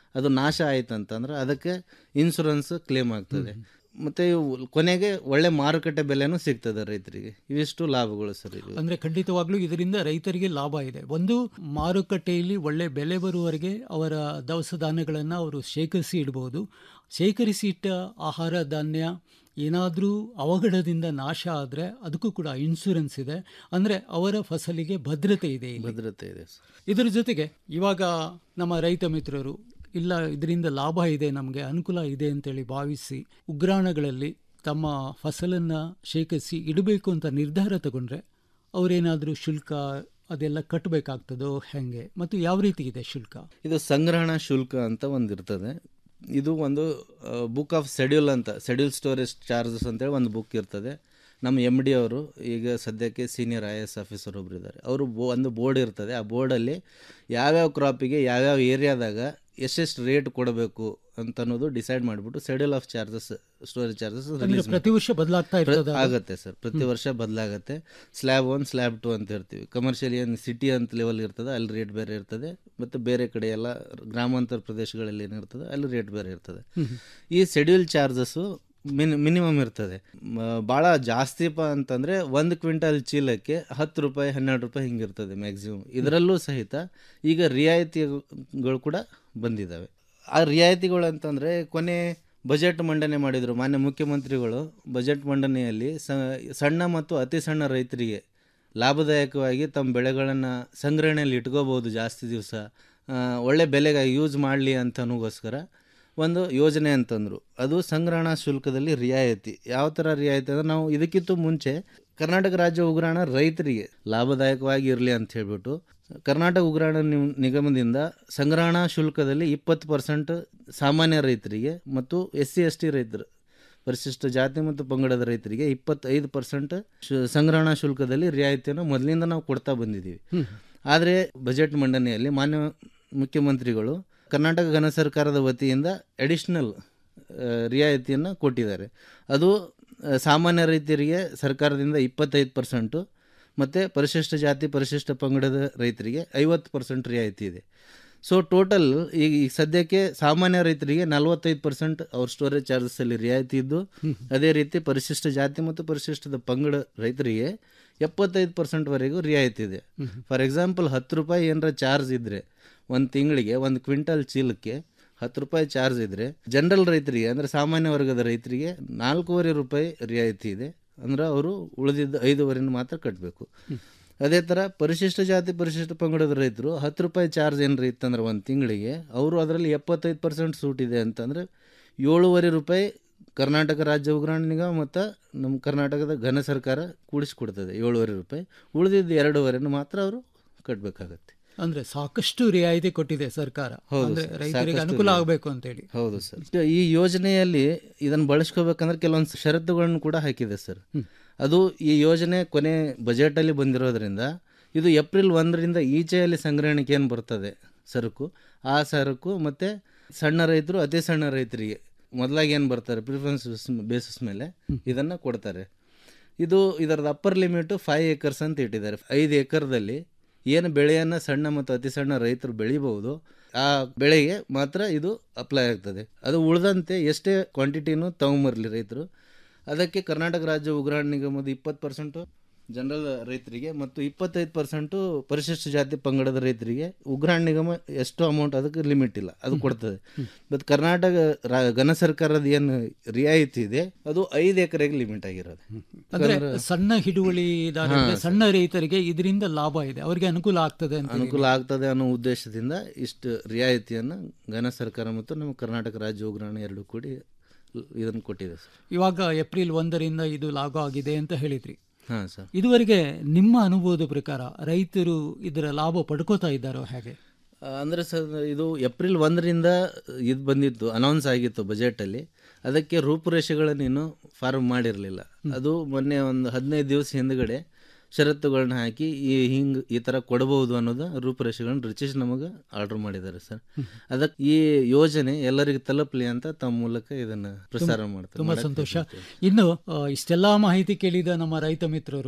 ಅದು ನಾಶ ಆಯ್ತು ಅಂತಂದ್ರೆ ಅದಕ್ಕೆ ಇನ್ಶೂರೆನ್ಸ್ ಕ್ಲೇಮ್ ಆಗ್ತದೆ ಮತ್ತೆ ಇವು ಕೊನೆಗೆ ಒಳ್ಳೆ ಮಾರುಕಟ್ಟೆ ಬೆಲೆನೂ ಸಿಗ್ತದೆ ರೈತರಿಗೆ ಇವಿಷ್ಟು ಲಾಭಗಳು ಸರ್ ಇದು ಅಂದ್ರೆ ಖಂಡಿತವಾಗ್ಲೂ ಇದರಿಂದ ರೈತರಿಗೆ ಲಾಭ ಇದೆ ಒಂದು ಮಾರುಕಟ್ಟೆಯಲ್ಲಿ ಒಳ್ಳೆ ಬೆಲೆ ಬರುವವರೆಗೆ ಅವರ ದವಸ ಧಾನ್ಯಗಳನ್ನು ಅವರು ಶೇಖರಿಸಿ ಇಡಬಹುದು ಶೇಖರಿಸಿ ಇಟ್ಟ ಆಹಾರ ಧಾನ್ಯ ಏನಾದರೂ ಅವಘಡದಿಂದ ನಾಶ ಆದರೆ ಅದಕ್ಕೂ ಕೂಡ ಇನ್ಶೂರೆನ್ಸ್ ಇದೆ ಅಂದರೆ ಅವರ ಫಸಲಿಗೆ ಭದ್ರತೆ ಇದೆ ಇಲ್ಲಿ. ಭದ್ರತೆ ಇದೆ ಸರ್ ಇದರ ಜೊತೆಗೆ ಇವಾಗ ನಮ್ಮ ರೈತ ಮಿತ್ರರು ಇಲ್ಲ ಇದರಿಂದ ಲಾಭ ಇದೆ ನಮಗೆ ಅನುಕೂಲ ಇದೆ ಅಂತೇಳಿ ಭಾವಿಸಿ ಉಗ್ರಾಣಗಳಲ್ಲಿ ತಮ್ಮ ಫಸಲನ್ನು ಶೇಖರಿಸಿ ಇಡಬೇಕು ಅಂತ ನಿರ್ಧಾರ ತಗೊಂಡ್ರೆ ಅವರೇನಾದರೂ ಶುಲ್ಕ ಅದೆಲ್ಲ ಕಟ್ಟಬೇಕಾಗ್ತದೋ ಹೆಂಗೆ ಮತ್ತು ಯಾವ ರೀತಿ ಇದೆ ಶುಲ್ಕ ಇದು ಸಂಗ್ರಹಣಾ ಶುಲ್ಕ ಅಂತ ಒಂದು ಇರ್ತದೆ ಇದು ಒಂದು ಬುಕ್ ಆಫ್ ಶೆಡ್ಯೂಲ್ ಅಂತ ಶೆಡ್ಯೂಲ್ ಸ್ಟೋರೇಜ್ ಚಾರ್ಜಸ್ ಅಂತೇಳಿ ಒಂದು ಬುಕ್ ಇರ್ತದೆ ನಮ್ಮ ಎಮ್ ಡಿ ಅವರು ಈಗ ಸದ್ಯಕ್ಕೆ senior I A S officer ಒಬ್ರು ಇದ್ದಾರೆ ಅವರು ಬೋ ಒಂದು ಬೋರ್ಡ್ ಇರ್ತದೆ ಆ ಬೋರ್ಡಲ್ಲಿ ಯಾವ್ಯಾವ ಕ್ರಾಪಿಗೆ ಯಾವ್ಯಾವ ಏರಿಯಾದಾಗ ಎಷ್ಟೆಷ್ಟು ರೇಟ್ ಕೊಡಬೇಕು ಅಂತ ಅನ್ನೋದು ಡಿಸೈಡ್ ಮಾಡಿಬಿಟ್ಟು schedule of charges storage charges ಅಂದ್ರೆ ಪ್ರತಿ ವರ್ಷ ಬದಲಾಗ್ತಾ ಇರ್ತದ ಅದು? ಆಗುತ್ತೆ ಸರ್ ಪ್ರತಿ ವರ್ಷ ಬದಲಾಗುತ್ತೆ ಸ್ಲ್ಯಾಬ್ ಒನ್ ಸ್ಲ್ಯಾಬ್ ಟು ಅಂತ ಇರ್ತೀವಿ ಕಮರ್ಷಿಯಲ್ ಏನು ಸಿಟಿ ಅಂತ ಲೆವೆಲ್ ಇರ್ತದೆ ಅಲ್ಲಿ ರೇಟ್ ಬೇರೆ ಇರ್ತದೆ ಮತ್ತು ಬೇರೆ ಕಡೆ ಎಲ್ಲ ಗ್ರಾಮಾಂತರ ಪ್ರದೇಶಗಳಲ್ಲಿ ಏನಿರ್ತದೆ ಅಲ್ಲಿ ರೇಟ್ ಬೇರೆ ಇರ್ತದೆ ಈ ಶೆಡ್ಯೂಲ್ ಚಾರ್ಜಸ್ಸು ಮಿನ್ ಮಿನಿಮಮ್ ಇರ್ತದೆ ಭಾಳ ಜಾಸ್ತಿಪ ಅಂತಂದರೆ ಒಂದು ಕ್ವಿಂಟಲ್ ಚೀಲಕ್ಕೆ ಹತ್ತು ರೂಪಾಯಿ ಹನ್ನೆರಡು ರೂಪಾಯಿ ಹಿಂಗಿರ್ತದೆ ಮ್ಯಾಕ್ಸಿಮಮ್ ಇದರಲ್ಲೂ ಸಹಿತ ಈಗ ರಿಯಾಯಿತಿಗಳು ಕೂಡ ಬಂದಿದ್ದಾವೆ ಆ ರಿಯಾಯಿತಿಗಳು ಅಂತಂದರೆ ಕೊನೆ ಬಜೆಟ್ ಮಂಡನೆ ಮಾಡಿದರು ಮಾನ್ಯ ಮುಖ್ಯಮಂತ್ರಿಗಳು ಬಜೆಟ್ ಮಂಡನೆಯಲ್ಲಿ ಸ- ಸಣ್ಣ ಮತ್ತು ಅತಿ ಸಣ್ಣ ರೈತರಿಗೆ ಲಾಭದಾಯಕವಾಗಿ ತಮ್ಮ ಬೆಳೆಗಳನ್ನು ಸಂಗ್ರಹಣೆಯಲ್ಲಿ ಇಟ್ಕೋಬೋದು ಜಾಸ್ತಿ ದಿವಸ ಒಳ್ಳೆ ಬೆಲೆಗೆ ಯೂಸ್ ಮಾಡಲಿ ಅಂತನಗೋಸ್ಕರ ಒಂದು ಯೋಜನೆ ಅಂತಂದರು ಅದು ಸಂಗ್ರಹಣಾ ಶುಲ್ಕದಲ್ಲಿ ರಿಯಾಯಿತಿ ಯಾವ ಥರ ರಿಯಾಯಿತಿ ಅಂದರೆ ನಾವು ಇದಕ್ಕಿಂತ ಮುಂಚೆ ಕರ್ನಾಟಕ ರಾಜ್ಯ ಉಗ್ರಾಣ ರೈತರಿಗೆ ಲಾಭದಾಯಕವಾಗಿ ಇರಲಿ ಅಂತ ಹೇಳ್ಬಿಟ್ಟು ಕರ್ನಾಟಕ ಉಗ್ರಾಣ ನಿ- ನಿಗಮದಿಂದ ಸಂಗ್ರಹಣಾ ಶುಲ್ಕದಲ್ಲಿ ಇಪ್ಪತ್ತು ಪರ್ಸೆಂಟ್ ಸಾಮಾನ್ಯ ರೈತರಿಗೆ ಮತ್ತು ಎಸ್ ಸಿ ಎಸ್ ಟಿ ರೈತರು ಪರಿಶಿಷ್ಟ ಜಾತಿ ಮತ್ತು ಪಂಗಡದ ರೈತರಿಗೆ ಇಪ್ಪತ್ತೈದು ಪರ್ಸೆಂಟ್ ಸಂಗ್ರಹಣಾ ಶುಲ್ಕದಲ್ಲಿ ರಿಯಾಯಿತಿಯನ್ನು ಮೊದಲಿಂದ ನಾವು ಕೊಡ್ತಾ ಬಂದಿದ್ದೀವಿ ಆದರೆ ಬಜೆಟ್ ಮಂಡನೆಯಲ್ಲಿ ಮಾನ್ಯ ಮುಖ್ಯಮಂತ್ರಿಗಳು ಕರ್ನಾಟಕ ಘನ ಸರ್ಕಾರದ ವತಿಯಿಂದ ಅಡಿಷ್ನಲ್ ರಿಯಾಯಿತಿಯನ್ನು ಕೊಟ್ಟಿದ್ದಾರೆ ಅದು ಆ, ಸಾಮಾನ್ಯ ರೈತರಿಗೆ ಸರ್ಕಾರದಿಂದ ಇಪ್ಪತ್ತೈದು ಪರ್ಸೆಂಟು ಮತ್ತು ಪರಿಶಿಷ್ಟ ಜಾತಿ ಪರಿಶಿಷ್ಟ ಪಂಗಡದ ರೈತರಿಗೆ ಐವತ್ತು ಪರ್ಸೆಂಟ್ ರಿಯಾಯಿತಿ ಇದೆ ಸೊ ಟೋಟಲ್ ಈಗ ಈಗ ಸದ್ಯಕ್ಕೆ ಸಾಮಾನ್ಯ ರೈತರಿಗೆ ನಲವತ್ತೈದು ಪರ್ಸೆಂಟ್ ಅವ್ರ ಸ್ಟೋರೇಜ್ ಚಾರ್ಜಸಲ್ಲಿ ರಿಯಾಯಿತಿ ಇದ್ದು ಅದೇ ರೀತಿ ಪರಿಶಿಷ್ಟ ಜಾತಿ ಮತ್ತು ಪರಿಶಿಷ್ಟದ ಪಂಗಡ ರೈತರಿಗೆ ಎಪ್ಪತ್ತೈದು ಪರ್ಸೆಂಟ್ವರೆಗೂ ರಿಯಾಯಿತಿ ಇದೆ ಫಾರ್ ಎಕ್ಸಾಂಪಲ್ ಹತ್ತು ರೂಪಾಯಿ ಏನರ ಚಾರ್ಜ್ ಇದ್ದರೆ ಒಂದು ತಿಂಗಳಿಗೆ ಒಂದು ಕ್ವಿಂಟಲ್ ಚೀಲಕ್ಕೆ ಹತ್ತು ರೂಪಾಯಿ ಚಾರ್ಜ್ ಇದ್ದರೆ ಜನರಲ್ ರೈತರಿಗೆ ಅಂದರೆ ಸಾಮಾನ್ಯ ವರ್ಗದ ರೈತರಿಗೆ ನಾಲ್ಕೂವರೆ ರೂಪಾಯಿ ರಿಯಾಯಿತಿ ಇದೆ ಅಂದ್ರೆ ಅವರು ಉಳಿದಿದ್ದ ಐದೂವರೆನ ಮಾತ್ರ ಕಟ್ಟಬೇಕು ಅದೇ ಥರ ಪರಿಶಿಷ್ಟ ಜಾತಿ ಪರಿಶಿಷ್ಟ ಪಂಗಡದ ರೈತರು ಹತ್ತು ರೂಪಾಯಿ ಚಾರ್ಜ್ ಏನಾರ ಇತ್ತಂದ್ರೆ ಒಂದು ತಿಂಗಳಿಗೆ ಅವರು ಅದರಲ್ಲಿ ಎಪ್ಪತ್ತೈದು ಪರ್ಸೆಂಟ್ ಸೂಟ್ ಇದೆ ಅಂತಂದರೆ ಏಳುವರೆ ರೂಪಾಯಿ ಕರ್ನಾಟಕ ರಾಜ್ಯ ಉಗ್ರಾಣ ನಿಗಮ ಮತ್ತು ನಮ್ಮ ಕರ್ನಾಟಕದ ಘನ ಸರ್ಕಾರ ಕೂಡಿಸ್ಕೊಡ್ತದೆ ಏಳುವರೆ ರೂಪಾಯಿ ಉಳಿದಿದ್ದು ಎರಡೂವರೆನ ಮಾತ್ರ ಅವರು ಕಟ್ಟಬೇಕಾಗತ್ತೆ ಅಂದ್ರೆ ಸಾಕಷ್ಟು ರಿಯಾಯಿತಿ ಕೊಟ್ಟಿದೆ ಸರ್ಕಾರ ಹೌದು ಅಂದ್ರೆ ಸರ್, ರೈತರಿಗೆ ಸಾಕಷ್ಟು ಅನುಕೂಲ ರಿಯಾಯಿತಿ. ಆಗಬೇಕು ಅಂತೇಳಿ ಹೌದು ಸರ್ ಈ ಯೋಜನೆಯಲ್ಲಿ ಇದನ್ನು ಬಳಸ್ಕೋಬೇಕಂದ್ರೆ ಕೆಲವೊಂದು ಷರತ್ತುಗಳನ್ನು ಕೂಡ ಹಾಕಿದೆ ಸರ್ ಅದು ಈ ಯೋಜನೆ ಕೊನೆ ಬಜೆಟಲ್ಲಿ ಬಂದಿರೋದ್ರಿಂದ ಇದು ಏಪ್ರಿಲ್ ಒಂದರಿಂದ ಈಚೆಯಲ್ಲಿ ಸಂಗ್ರಹಣೆಗೆ ಏನು ಬರ್ತದೆ ಸರಕು ಆ ಸರಕು ಮತ್ತು ಸಣ್ಣ ರೈತರು ಅತಿ ಸಣ್ಣ ರೈತರಿಗೆ ಮೊದಲಾಗಿ ಏನು ಬರ್ತಾರೆ ಪ್ರಿಫರೆನ್ಸ್ ಬೇಸಿಸ್ ಮೇಲೆ ಇದನ್ನು ಕೊಡ್ತಾರೆ ಇದು ಇದರದ ಅಪ್ಪರ್ ಲಿಮಿಟು ಫೈವ್ ಏಕರ್ಸ್ ಅಂತ ಇಟ್ಟಿದ್ದಾರೆ ಐದು ಏಕರ್ದಲ್ಲಿ ಏನು ಬೆಳೆಯನ್ನು ಸಣ್ಣ ಮತ್ತು ಅತಿ ಸಣ್ಣ ರೈತರು ಬೆಳಿಬಹುದು ಆ ಬೆಳೆಗೆ ಮಾತ್ರ ಇದು ಅಪ್ಲೈ ಆಗ್ತದೆ ಅದು ಉಳಿದಂತೆ ಎಷ್ಟೇ ಕ್ವಾಂಟಿಟಿನೂ ತಗೊಂಬರಲಿ ರೈತರು ಅದಕ್ಕೆ ಕರ್ನಾಟಕ ರಾಜ್ಯ ಉಗ್ರಾಣ ನಿಗಮದ ಇಪ್ಪತ್ತು ಪರ್ಸೆಂಟು ಜನರಲ್ ರೈತರಿಗೆ ಮತ್ತು ಇಪ್ಪತ್ತೈದು ಪರ್ಸೆಂಟು ಪರಿಶಿಷ್ಟ ಜಾತಿ ಪಂಗಡದ ರೈತರಿಗೆ ಉಗ್ರಾಣ ನಿಗಮ ಎಷ್ಟು ಅಮೌಂಟ್ ಅದಕ್ಕೆ ಲಿಮಿಟ್ ಇಲ್ಲ ಅದು ಕೊಡ್ತದೆ ಬಟ್ ಕರ್ನಾಟಕ ರಾ- ಘನ ಸರ್ಕಾರದ ಏನು ರಿಯಾಯಿತಿ ಇದೆ ಅದು ಐದು ಎಕರೆಗೆ ಲಿಮಿಟ್ ಆಗಿರೋದು ಅಂದ್ರೆ ಯಾಕಂದ್ರೆ- ಸಣ್ಣ ಹಿಡುವಳಿದಾರರಿಗೆ ಹಾ, ಸಣ್ಣ ರೈತರಿಗೆ ಇದರಿಂದ ಲಾಭ ಇದೆ ಅವರಿಗೆ ಅನುಕೂಲ ಆಗ್ತದೆ ಅಂತ ಅನುಕೂಲ ಆಗ್ತದೆ ಅನ್ನೋ ಉದ್ದೇಶದಿಂದ ಇಷ್ಟು ರಿಯಾಯಿತಿಯನ್ನು ಘನ ಸರ್ಕಾರ ಮತ್ತು ನಮ್ಮ ಕರ್ನಾಟಕ ರಾಜ್ಯ ಉಗ್ರಾಣ ಎರಡು ಕೂಡಿ ಇದನ್ನು ಕೊಟ್ಟಿದೆ ಸರ್ ಇವಾಗ ಏಪ್ರಿಲ್ ಒಂದರಿಂದ ಇದು ಲಾಗು ಆಗಿದೆ ಅಂತ ಹೇಳಿದ್ರಿ ಹಾಂ ಸರ್ ಇದುವರೆಗೆ ನಿಮ್ಮ ಅನುಭವದ ಪ್ರಕಾರ ರೈತರು ಇದರ ಲಾಭ ಪಡ್ಕೋತಾ ಇದ್ದಾರೋ ಹೇಗೆ ಅಂದರೆ ಸರ್ ಇದು ಏಪ್ರಿಲ್ ಒಂದರಿಂದ ಇದು ಬಂದಿತ್ತು ಅನೌನ್ಸ್ ಆಗಿತ್ತು ಬಜೆಟಲ್ಲಿ ಅದಕ್ಕೆ ರೂಪುರೇಷೆಗಳನ್ನು ಇನ್ನೂ ಫಾರ್ಮ್ ಮಾಡಿರಲಿಲ್ಲ ಅದು ಮೊನ್ನೆ ಒಂದು ಹದಿನೈದು ದಿವಸ ಹಿಂದ್ಗಡೆ ಷರತ್ತುಗಳನ್ನ ಹಾಕಿ ಈ ಹಿಂಗೆ ಈ ಥರ ಕೊಡಬಹುದು ಅನ್ನೋದು ರೂಪುರೇಷೆಗಳನ್ನ ರಿಚೇಶ್ ನಮಗೆ ಆರ್ಡರ್ ಮಾಡಿದ್ದಾರೆ ಸರ್ ಅದಕ್ಕೆ ಈ ಯೋಜನೆ ಎಲ್ಲರಿಗೂ ತಲುಪಲಿ ಅಂತ ತಮ್ಮ ಮೂಲಕ ಇದನ್ನು ಪ್ರಸಾರ ಮಾಡ್ತಾರೆ ತುಂಬಾ ಮಾಡಕ್ಕೆ ಸಂತೋಷ ಇದ್ದೀನಿ. ಇನ್ನು ಆ, ಇಷ್ಟೆಲ್ಲಾ ಮಾಹಿತಿ ಕೇಳಿದ ನಮ್ಮ ರೈತ ಮಿತ್ರರು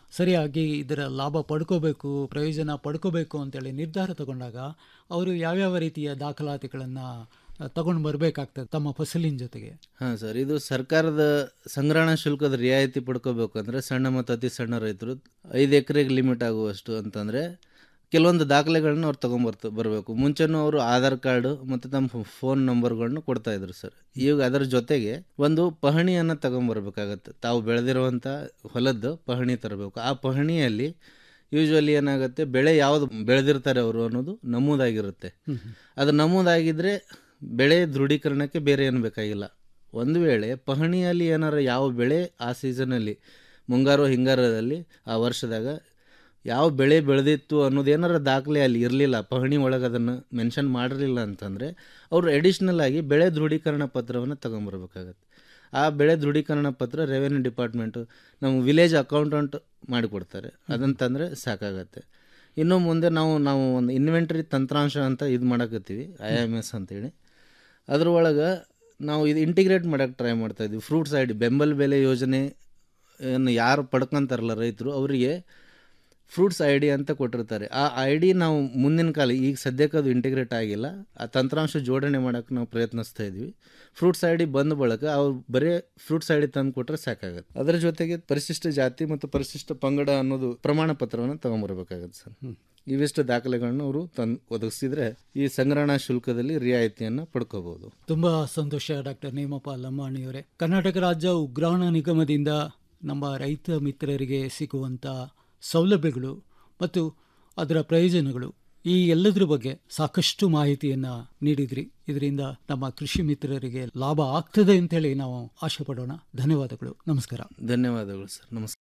ಸರಿಯಾಗಿ ಇದರ ಲಾಭ ಪಡ್ಕೋಬೇಕು ಪ್ರಯೋಜನ ಪಡ್ಕೋಬೇಕು ಅಂತೇಳಿ ನಿರ್ಧಾರ ತಗೊಂಡಾಗ ಅವರು ಯಾವ್ಯಾವ ರೀತಿಯ ದಾಖಲಾತಿಗಳನ್ನು ತಗೊಂಡು ಬರಬೇಕಾಗ್ತದೆ ತಮ್ಮ ಫಸಲಿನ ಜೊತೆಗೆ ಹಾಂ ಸರ್ ಇದು ಸರ್ಕಾರದ ಸಂಗ್ರಹಣಾ ಶುಲ್ಕದ ರಿಯಾಯಿತಿ ಪಡ್ಕೋಬೇಕು ಅಂದರೆ ಸಣ್ಣ ಮತ್ತು ಅತಿ ಸಣ್ಣ ರೈತರು ಐದು ಎಕರೆಗೆ ಲಿಮಿಟ್ ಆಗುವಷ್ಟು ಅಂತಂದರೆ ಕೆಲವೊಂದು ದಾಖಲೆಗಳನ್ನ ಅವ್ರು ತೊಗೊಂಬರ್ತ ಬರಬೇಕು ಮುಂಚೆನೂ ಅವರು ಆಧಾರ್ ಕಾರ್ಡು ಮತ್ತು ತಮ್ಮ ಫೋನ್ ನಂಬರ್ಗಳನ್ನ ಕೊಡ್ತಾ ಇದ್ರು ಸರ್ ಈಗ ಅದರ ಜೊತೆಗೆ ಒಂದು ಪಹಣಿಯನ್ನು ತಗೊಂಬರ್ಬೇಕಾಗತ್ತೆ ತಾವು ಬೆಳೆದಿರುವಂಥ ಹೊಲದ್ದು ಪಹಣಿ ತರಬೇಕು ಆ ಪಹಣಿಯಲ್ಲಿ ಯೂಶ್ವಲಿ ಏನಾಗುತ್ತೆ ಬೆಳೆ ಯಾವುದು ಬೆಳೆದಿರ್ತಾರೆ ಅವರು ಅನ್ನೋದು ನಮೂದಾಗಿರುತ್ತೆ ಅದು ನಮೂದಾಗಿದ್ದರೆ ಬೆಳೆ ದೃಢೀಕರಣಕ್ಕೆ ಬೇರೆ ಏನು ಬೇಕಾಗಿಲ್ಲ ಒಂದು ವೇಳೆ ಪಹಣಿಯಲ್ಲಿ ಏನಾರ ಯಾವ ಬೆಳೆ ಆ ಸೀಸನಲ್ಲಿ ಮುಂಗಾರು ಹಿಂಗಾರದಲ್ಲಿ ಆ ವರ್ಷದಾಗ ಯಾವ ಬೆಳೆ ಬೆಳೆದಿತ್ತು ಅನ್ನೋದು ಏನಾರ ದಾಖಲೆ ಅಲ್ಲಿ ಇರಲಿಲ್ಲ ಪಹಣಿ ಒಳಗೆ ಅದನ್ನು ಮೆನ್ಷನ್ ಮಾಡಿರಲಿಲ್ಲ ಅಂತಂದರೆ ಅವರು ಎಡಿಷ್ನಲ್ ಆಗಿ ಬೆಳೆ ದೃಢೀಕರಣ ಪತ್ರವನ್ನು ತಗೊಂಬರ್ಬೇಕಾಗತ್ತೆ ಆ ಬೆಳೆ ದೃಢೀಕರಣ ಪತ್ರ ರೆವೆನ್ಯೂ ಡಿಪಾರ್ಟ್ಮೆಂಟು ನಮ್ಮ ವಿಲೇಜ್ ಅಕೌಂಟೆಂಟ್ ಮಾಡಿಕೊಡ್ತಾರೆ ಅದಂತಂದರೆ ಸಾಕಾಗತ್ತೆ ಇನ್ನು ಮುಂದೆ ನಾವು ನಾವು ಒಂದು ಇನ್ವೆಂಟ್ರಿ ತಂತ್ರಾಂಶ ಅಂತ ಇದು ಮಾಡಕತ್ತೀವಿ ಐ ಎಮ್ ಎಸ್ ಅಂತೇಳಿ ಅದ್ರೊಳಗೆ ನಾವು ಇದು ಇಂಟಿಗ್ರೇಟ್ ಮಾಡೋಕ್ಕೆ ಟ್ರೈ ಮಾಡ್ತಾ ಇದ್ವಿ ಫ್ರೂಟ್ಸ್ ಐ ಡಿ ಬೆಂಬಲ ಬೆಲೆ ಯೋಜನೆ ಏನು ಯಾರು ಪಡ್ಕೊಂತಾರಲ್ಲ ರೈತರು ಅವರಿಗೆ ಫ್ರೂಟ್ಸ್ ಐ ಡಿ ಅಂತ ಕೊಟ್ಟಿರ್ತಾರೆ ಆ ಐ ಡಿ ನಾವು ಮುಂದಿನ ಕಾಲ ಈಗ ಸದ್ಯಕ್ಕೆ ಅದು ಇಂಟಿಗ್ರೇಟ್ ಆಗಿಲ್ಲ ಆ ತಂತ್ರಾಂಶ ಜೋಡಣೆ ಮಾಡೋಕ್ಕೆ ನಾವು ಪ್ರಯತ್ನಿಸ್ತಾ ಇದ್ವಿ ಫ್ರೂಟ್ಸ್ ಐ ಡಿ ಬಂದ ಬಳಿಕ ಅವ್ರು ಬರೀ ಫ್ರೂಟ್ಸ್ ಐ ಡಿ ತಂದು ಕೊಟ್ಟರೆ ಸಾಕಾಗುತ್ತೆ ಅದರ ಜೊತೆಗೆ ಪರಿಶಿಷ್ಟ ಜಾತಿ ಮತ್ತು ಪರಿಶಿಷ್ಟ ಪಂಗಡ ಅನ್ನೋದು ಪ್ರಮಾಣ ಪತ್ರವನ್ನು ತೊಗೊಂಬರ್ಬೇಕಾಗತ್ತೆ ಸರ್ ಇವಿಷ್ಟು ದಾಖಲೆಗಳನ್ನು ಅವರು ತಂದು ಒದಗಿಸಿದ್ರೆ ಈ ಸಂಗ್ರಹಣಾ ಶುಲ್ಕದಲ್ಲಿ ರಿಯಾಯಿತಿಯನ್ನು ಪಡ್ಕೋಬಹುದು ತುಂಬಾ ಸಂತೋಷ ಡಾಕ್ಟರ್ ನೇಮಪ್ಪ ಲಮ್ಮಾಣಿಯವರೇ ಕರ್ನಾಟಕ ರಾಜ್ಯ ಉಗ್ರಾಣ ನಿಗಮದಿಂದ ನಮ್ಮ ರೈತ ಮಿತ್ರರಿಗೆ ಸಿಗುವಂಥ ಸೌಲಭ್ಯಗಳು ಮತ್ತು ಅದರ ಪ್ರಯೋಜನಗಳು ಈ ಎಲ್ಲದರ ಬಗ್ಗೆ ಸಾಕಷ್ಟು ಮಾಹಿತಿಯನ್ನು ನೀಡಿದ್ರಿ ಇದರಿಂದ ನಮ್ಮ ಕೃಷಿ ಮಿತ್ರರಿಗೆ ಲಾಭ ಆಗ್ತದೆ ಅಂತೇಳಿ ನಾವು ಆಶೆ ಪಡೋಣ ಧನ್ಯವಾದಗಳು ನಮಸ್ಕಾರ ಧನ್ಯವಾದಗಳು ಸರ್ ನಮಸ್ಕಾರ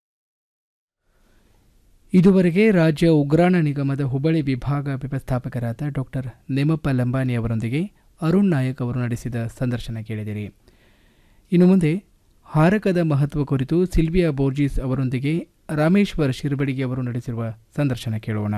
ಇದುವರೆಗೆ ರಾಜ್ಯ ಉಗ್ರಾಣ ನಿಗಮದ ಹುಬ್ಬಳ್ಳಿ ವಿಭಾಗ ವ್ಯವಸ್ಥಾಪಕರಾದ ಡಾಕ್ಟರ್ ನೇಮಪ್ಪ ಲಂಬಾನಿ ಅವರೊಂದಿಗೆ ಅರುಣ್ ನಾಯಕ್ ಅವರು ನಡೆಸಿದ ಸಂದರ್ಶನ ಕೇಳಿದಿರಿ ಇನ್ನು ಮುಂದೆ ಹಾರಕದ ಮಹತ್ವ ಕುರಿತು ಸಿಲ್ವಿಯಾ ಬೋರ್ಜಿಸ್ ಅವರೊಂದಿಗೆ ರಾಮೇಶ್ವರ್ ಶಿರ್ಬಡಿಗೆ ಅವರು ನಡೆಸಿರುವ ಸಂದರ್ಶನ ಕೇಳೋಣ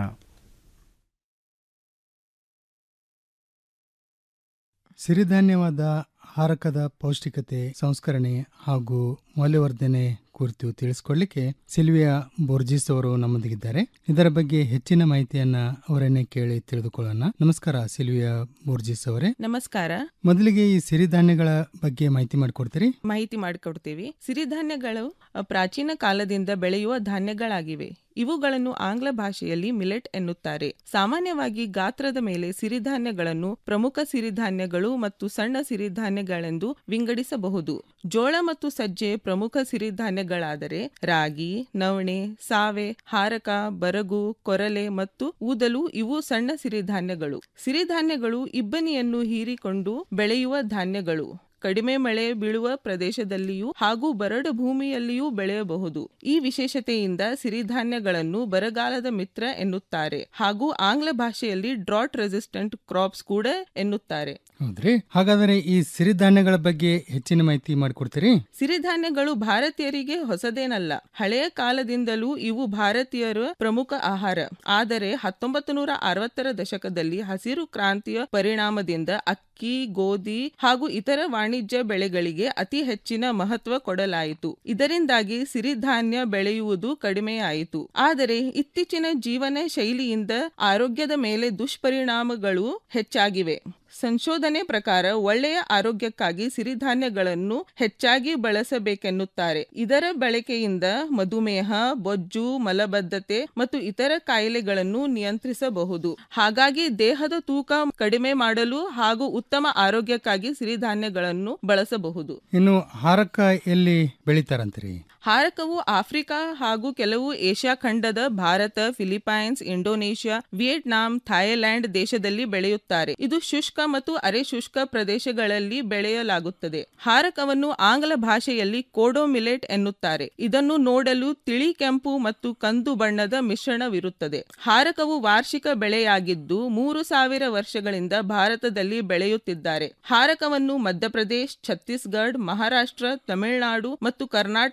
ಸಿರಿಧಾನ್ಯವಾದ ಹಾರಕದ ಪೌಷ್ಟಿಕತೆ ಸಂಸ್ಕರಣೆ ಹಾಗೂ ಮೌಲ್ಯವರ್ಧನೆ ಕುರಿತು ತಿಳಿಸ್ಕೊಡ್ಲಿಕ್ಕೆ ಸಿಲ್ವಿಯಾ ಬೋರ್ಜಿಸ್ ಅವರು ನಮ್ಮೊಂದಿಗಿದ್ದಾರೆ ಇದರ ಬಗ್ಗೆ ಹೆಚ್ಚಿನ ಮಾಹಿತಿಯನ್ನ ಅವರನ್ನೇ ಕೇಳಿ ತಿಳಿದುಕೊಳ್ಳೋಣ ನಮಸ್ಕಾರ ಸಿಲ್ವಿಯಾ ಬೋರ್ಜಿಸ್ ಅವರೇ ನಮಸ್ಕಾರ ಮೊದಲಿಗೆ ಈ ಸಿರಿಧಾನ್ಯಗಳ ಬಗ್ಗೆ ಮಾಹಿತಿ ಮಾಡಿಕೊಡ್ತೀರಿ ಮಾಹಿತಿ ಮಾಡಿಕೊಡ್ತೀವಿ ಸಿರಿಧಾನ್ಯಗಳು ಅ, ಪ್ರಾಚೀನ ಕಾಲದಿಂದ ಬೆಳೆಯುವ ಧಾನ್ಯಗಳಾಗಿವೆ ಇವುಗಳನ್ನು ಆಂಗ್ಲ ಭಾಷೆಯಲ್ಲಿ ಮಿಲೆಟ್ ಎನ್ನುತ್ತಾರೆ ಸಾಮಾನ್ಯವಾಗಿ ಗಾತ್ರದ ಮೇಲೆ ಸಿರಿಧಾನ್ಯಗಳನ್ನು ಪ್ರಮುಖ ಸಿರಿಧಾನ್ಯಗಳು ಮತ್ತು ಸಣ್ಣ ಸಿರಿಧಾನ್ಯಗಳೆಂದು ವಿಂಗಡಿಸಬಹುದು ಜೋಳ ಮತ್ತು ಸಜ್ಜೆ ಪ್ರಮುಖ ಸಿರಿಧಾನ್ಯಗಳಾದರೆ ರಾಗಿ ನವಣೆ ಸಾವೆ ಹಾರಕ ಬರಗು ಕೊರಲೆ ಮತ್ತು ಊದಲು ಇವು ಸಣ್ಣ ಸಿರಿಧಾನ್ಯಗಳು ಸಿರಿಧಾನ್ಯಗಳು ಇಬ್ಬನಿಯನ್ನು ಹೀರಿಕೊಂಡು ಬೆಳೆಯುವ ಧಾನ್ಯಗಳು ಕಡಿಮೆ ಮಳೆ ಬೀಳುವ ಪ್ರದೇಶದಲ್ಲಿಯೂ ಹಾಗೂ ಬರಡು ಭೂಮಿಯಲ್ಲಿಯೂ ಬೆಳೆಯಬಹುದು ಈ ವಿಶೇಷತೆಯಿಂದ ಸಿರಿಧಾನ್ಯಗಳನ್ನು ಬರಗಾಲದ ಮಿತ್ರ ಎನ್ನುತ್ತಾರೆ ಹಾಗೂ ಆಂಗ್ಲ ಭಾಷೆಯಲ್ಲಿ ಡ್ರಾಟ್ ರೆಸಿಸ್ಟೆಂಟ್ ಕ್ರಾಪ್ಸ್ ಕೂಡ ಎನ್ನುತ್ತಾರೆ ಹೌದ್ರಿ ಹಾಗಾದರೆ ಈ ಸಿರಿಧಾನ್ಯಗಳ ಬಗ್ಗೆ ಹೆಚ್ಚಿನ ಮಾಹಿತಿ ಮಾಡಿಕೊಡ್ತೀರಿ ಸಿರಿಧಾನ್ಯಗಳು ಭಾರತೀಯರಿಗೆ ಹೊಸದೇನಲ್ಲ ಹಳೆಯ ಕಾಲದಿಂದಲೂ ಇವು ಭಾರತೀಯರ ಪ್ರಮುಖ ಆಹಾರ ಆದರೆ ಹತ್ತೊಂಬತ್ತು ನೂರ ಅರವತ್ತರ ದಶಕದಲ್ಲಿ ಹಸಿರು ಕ್ರಾಂತಿಯ ಪರಿಣಾಮದಿಂದ ಅಕ್ಕಿ ಗೋಧಿ ಹಾಗೂ ಇತರ ವಾಣಿಜ್ಯ ಬೆಳೆಗಳಿಗೆ ಅತಿ ಹೆಚ್ಚಿನ ಮಹತ್ವ ಕೊಡಲಾಯಿತು ಇದರಿಂದಾಗಿ ಸಿರಿಧಾನ್ಯ ಬೆಳೆಯುವುದು ಕಡಿಮೆಯಾಯಿತು ಆದರೆ ಇತ್ತೀಚಿನ ಜೀವನ ಶೈಲಿಯಿಂದ ಆರೋಗ್ಯದ ಮೇಲೆ ದುಷ್ಪರಿಣಾಮಗಳು ಹೆಚ್ಚಾಗಿವೆ ಸಂಶೋಧನೆ ಪ್ರಕಾರ ಒಳ್ಳೆಯ ಆರೋಗ್ಯಕ್ಕಾಗಿ ಸಿರಿಧಾನ್ಯಗಳನ್ನು ಹೆಚ್ಚಾಗಿ ಬಳಸಬೇಕೆನ್ನುತ್ತಾರೆ ಇದರ ಬಳಕೆಯಿಂದ ಮಧುಮೇಹ ಬೊಜ್ಜು ಮಲಬದ್ಧತೆ ಮತ್ತು ಇತರ ಕಾಯಿಲೆಗಳನ್ನು ನಿಯಂತ್ರಿಸಬಹುದು ಹಾಗಾಗಿ ದೇಹದ ತೂಕ ಕಡಿಮೆ ಮಾಡಲು ಹಾಗೂ ಉತ್ತಮ ಆರೋಗ್ಯಕ್ಕಾಗಿ ಸಿರಿಧಾನ್ಯಗಳನ್ನು ಬಳಸಬಹುದು ಇನ್ನು ಹಾರಕ ಎಲ್ಲಿ ಬೆಳಿತಾರಂತೀರಿ ಹಾರಕವು ಆಫ್ರಿಕಾ ಹಾಗೂ ಕೆಲವು ಏಷ್ಯಾ ಖಂಡದ Bharat Philippines Indonesia Vietnam Thailand ದೇಶದಲ್ಲಿ ಬೆಳೆಯುತ್ತಾರೆ ಇದು ಶುಷ್ಕ ಮತ್ತು ಅರೆ ಶುಷ್ಕ ಪ್ರದೇಶಗಳಲ್ಲಿ ಬೆಳೆಯಲಾಗುತ್ತದೆ ಹಾರಕವನ್ನು ಆಂಗ್ಲ ಭಾಷೆಯಲ್ಲಿ ಕೋಡೋ ಮಿಲೆಟ್ ಎನ್ನುತ್ತಾರೆ ಇದನ್ನು ನೋಡಲು ತಿಳಿ ಕೆಂಪು ಮತ್ತು ಕಂದು ಬಣ್ಣದ ಮಿಶ್ರಣವಿರುತ್ತದೆ ಹಾರಕವು ವಾರ್ಷಿಕ ಬೆಳೆಯಾಗಿದ್ದು ಮೂರು ಸಾವಿರ ವರ್ಷಗಳಿಂದ ಭಾರತದಲ್ಲಿ ಬೆಳೆಯುತ್ತಿದ್ದಾರೆ ಹಾರಕವನ್ನು ಮಧ್ಯಪ್ರದೇಶ್ ಛತ್ತೀಸ್ಗಢ ಮಹಾರಾಷ್ಟ್ರ ತಮಿಳುನಾಡು ಮತ್ತು ಕರ್ನಾಟಕದಲ್ಲಿ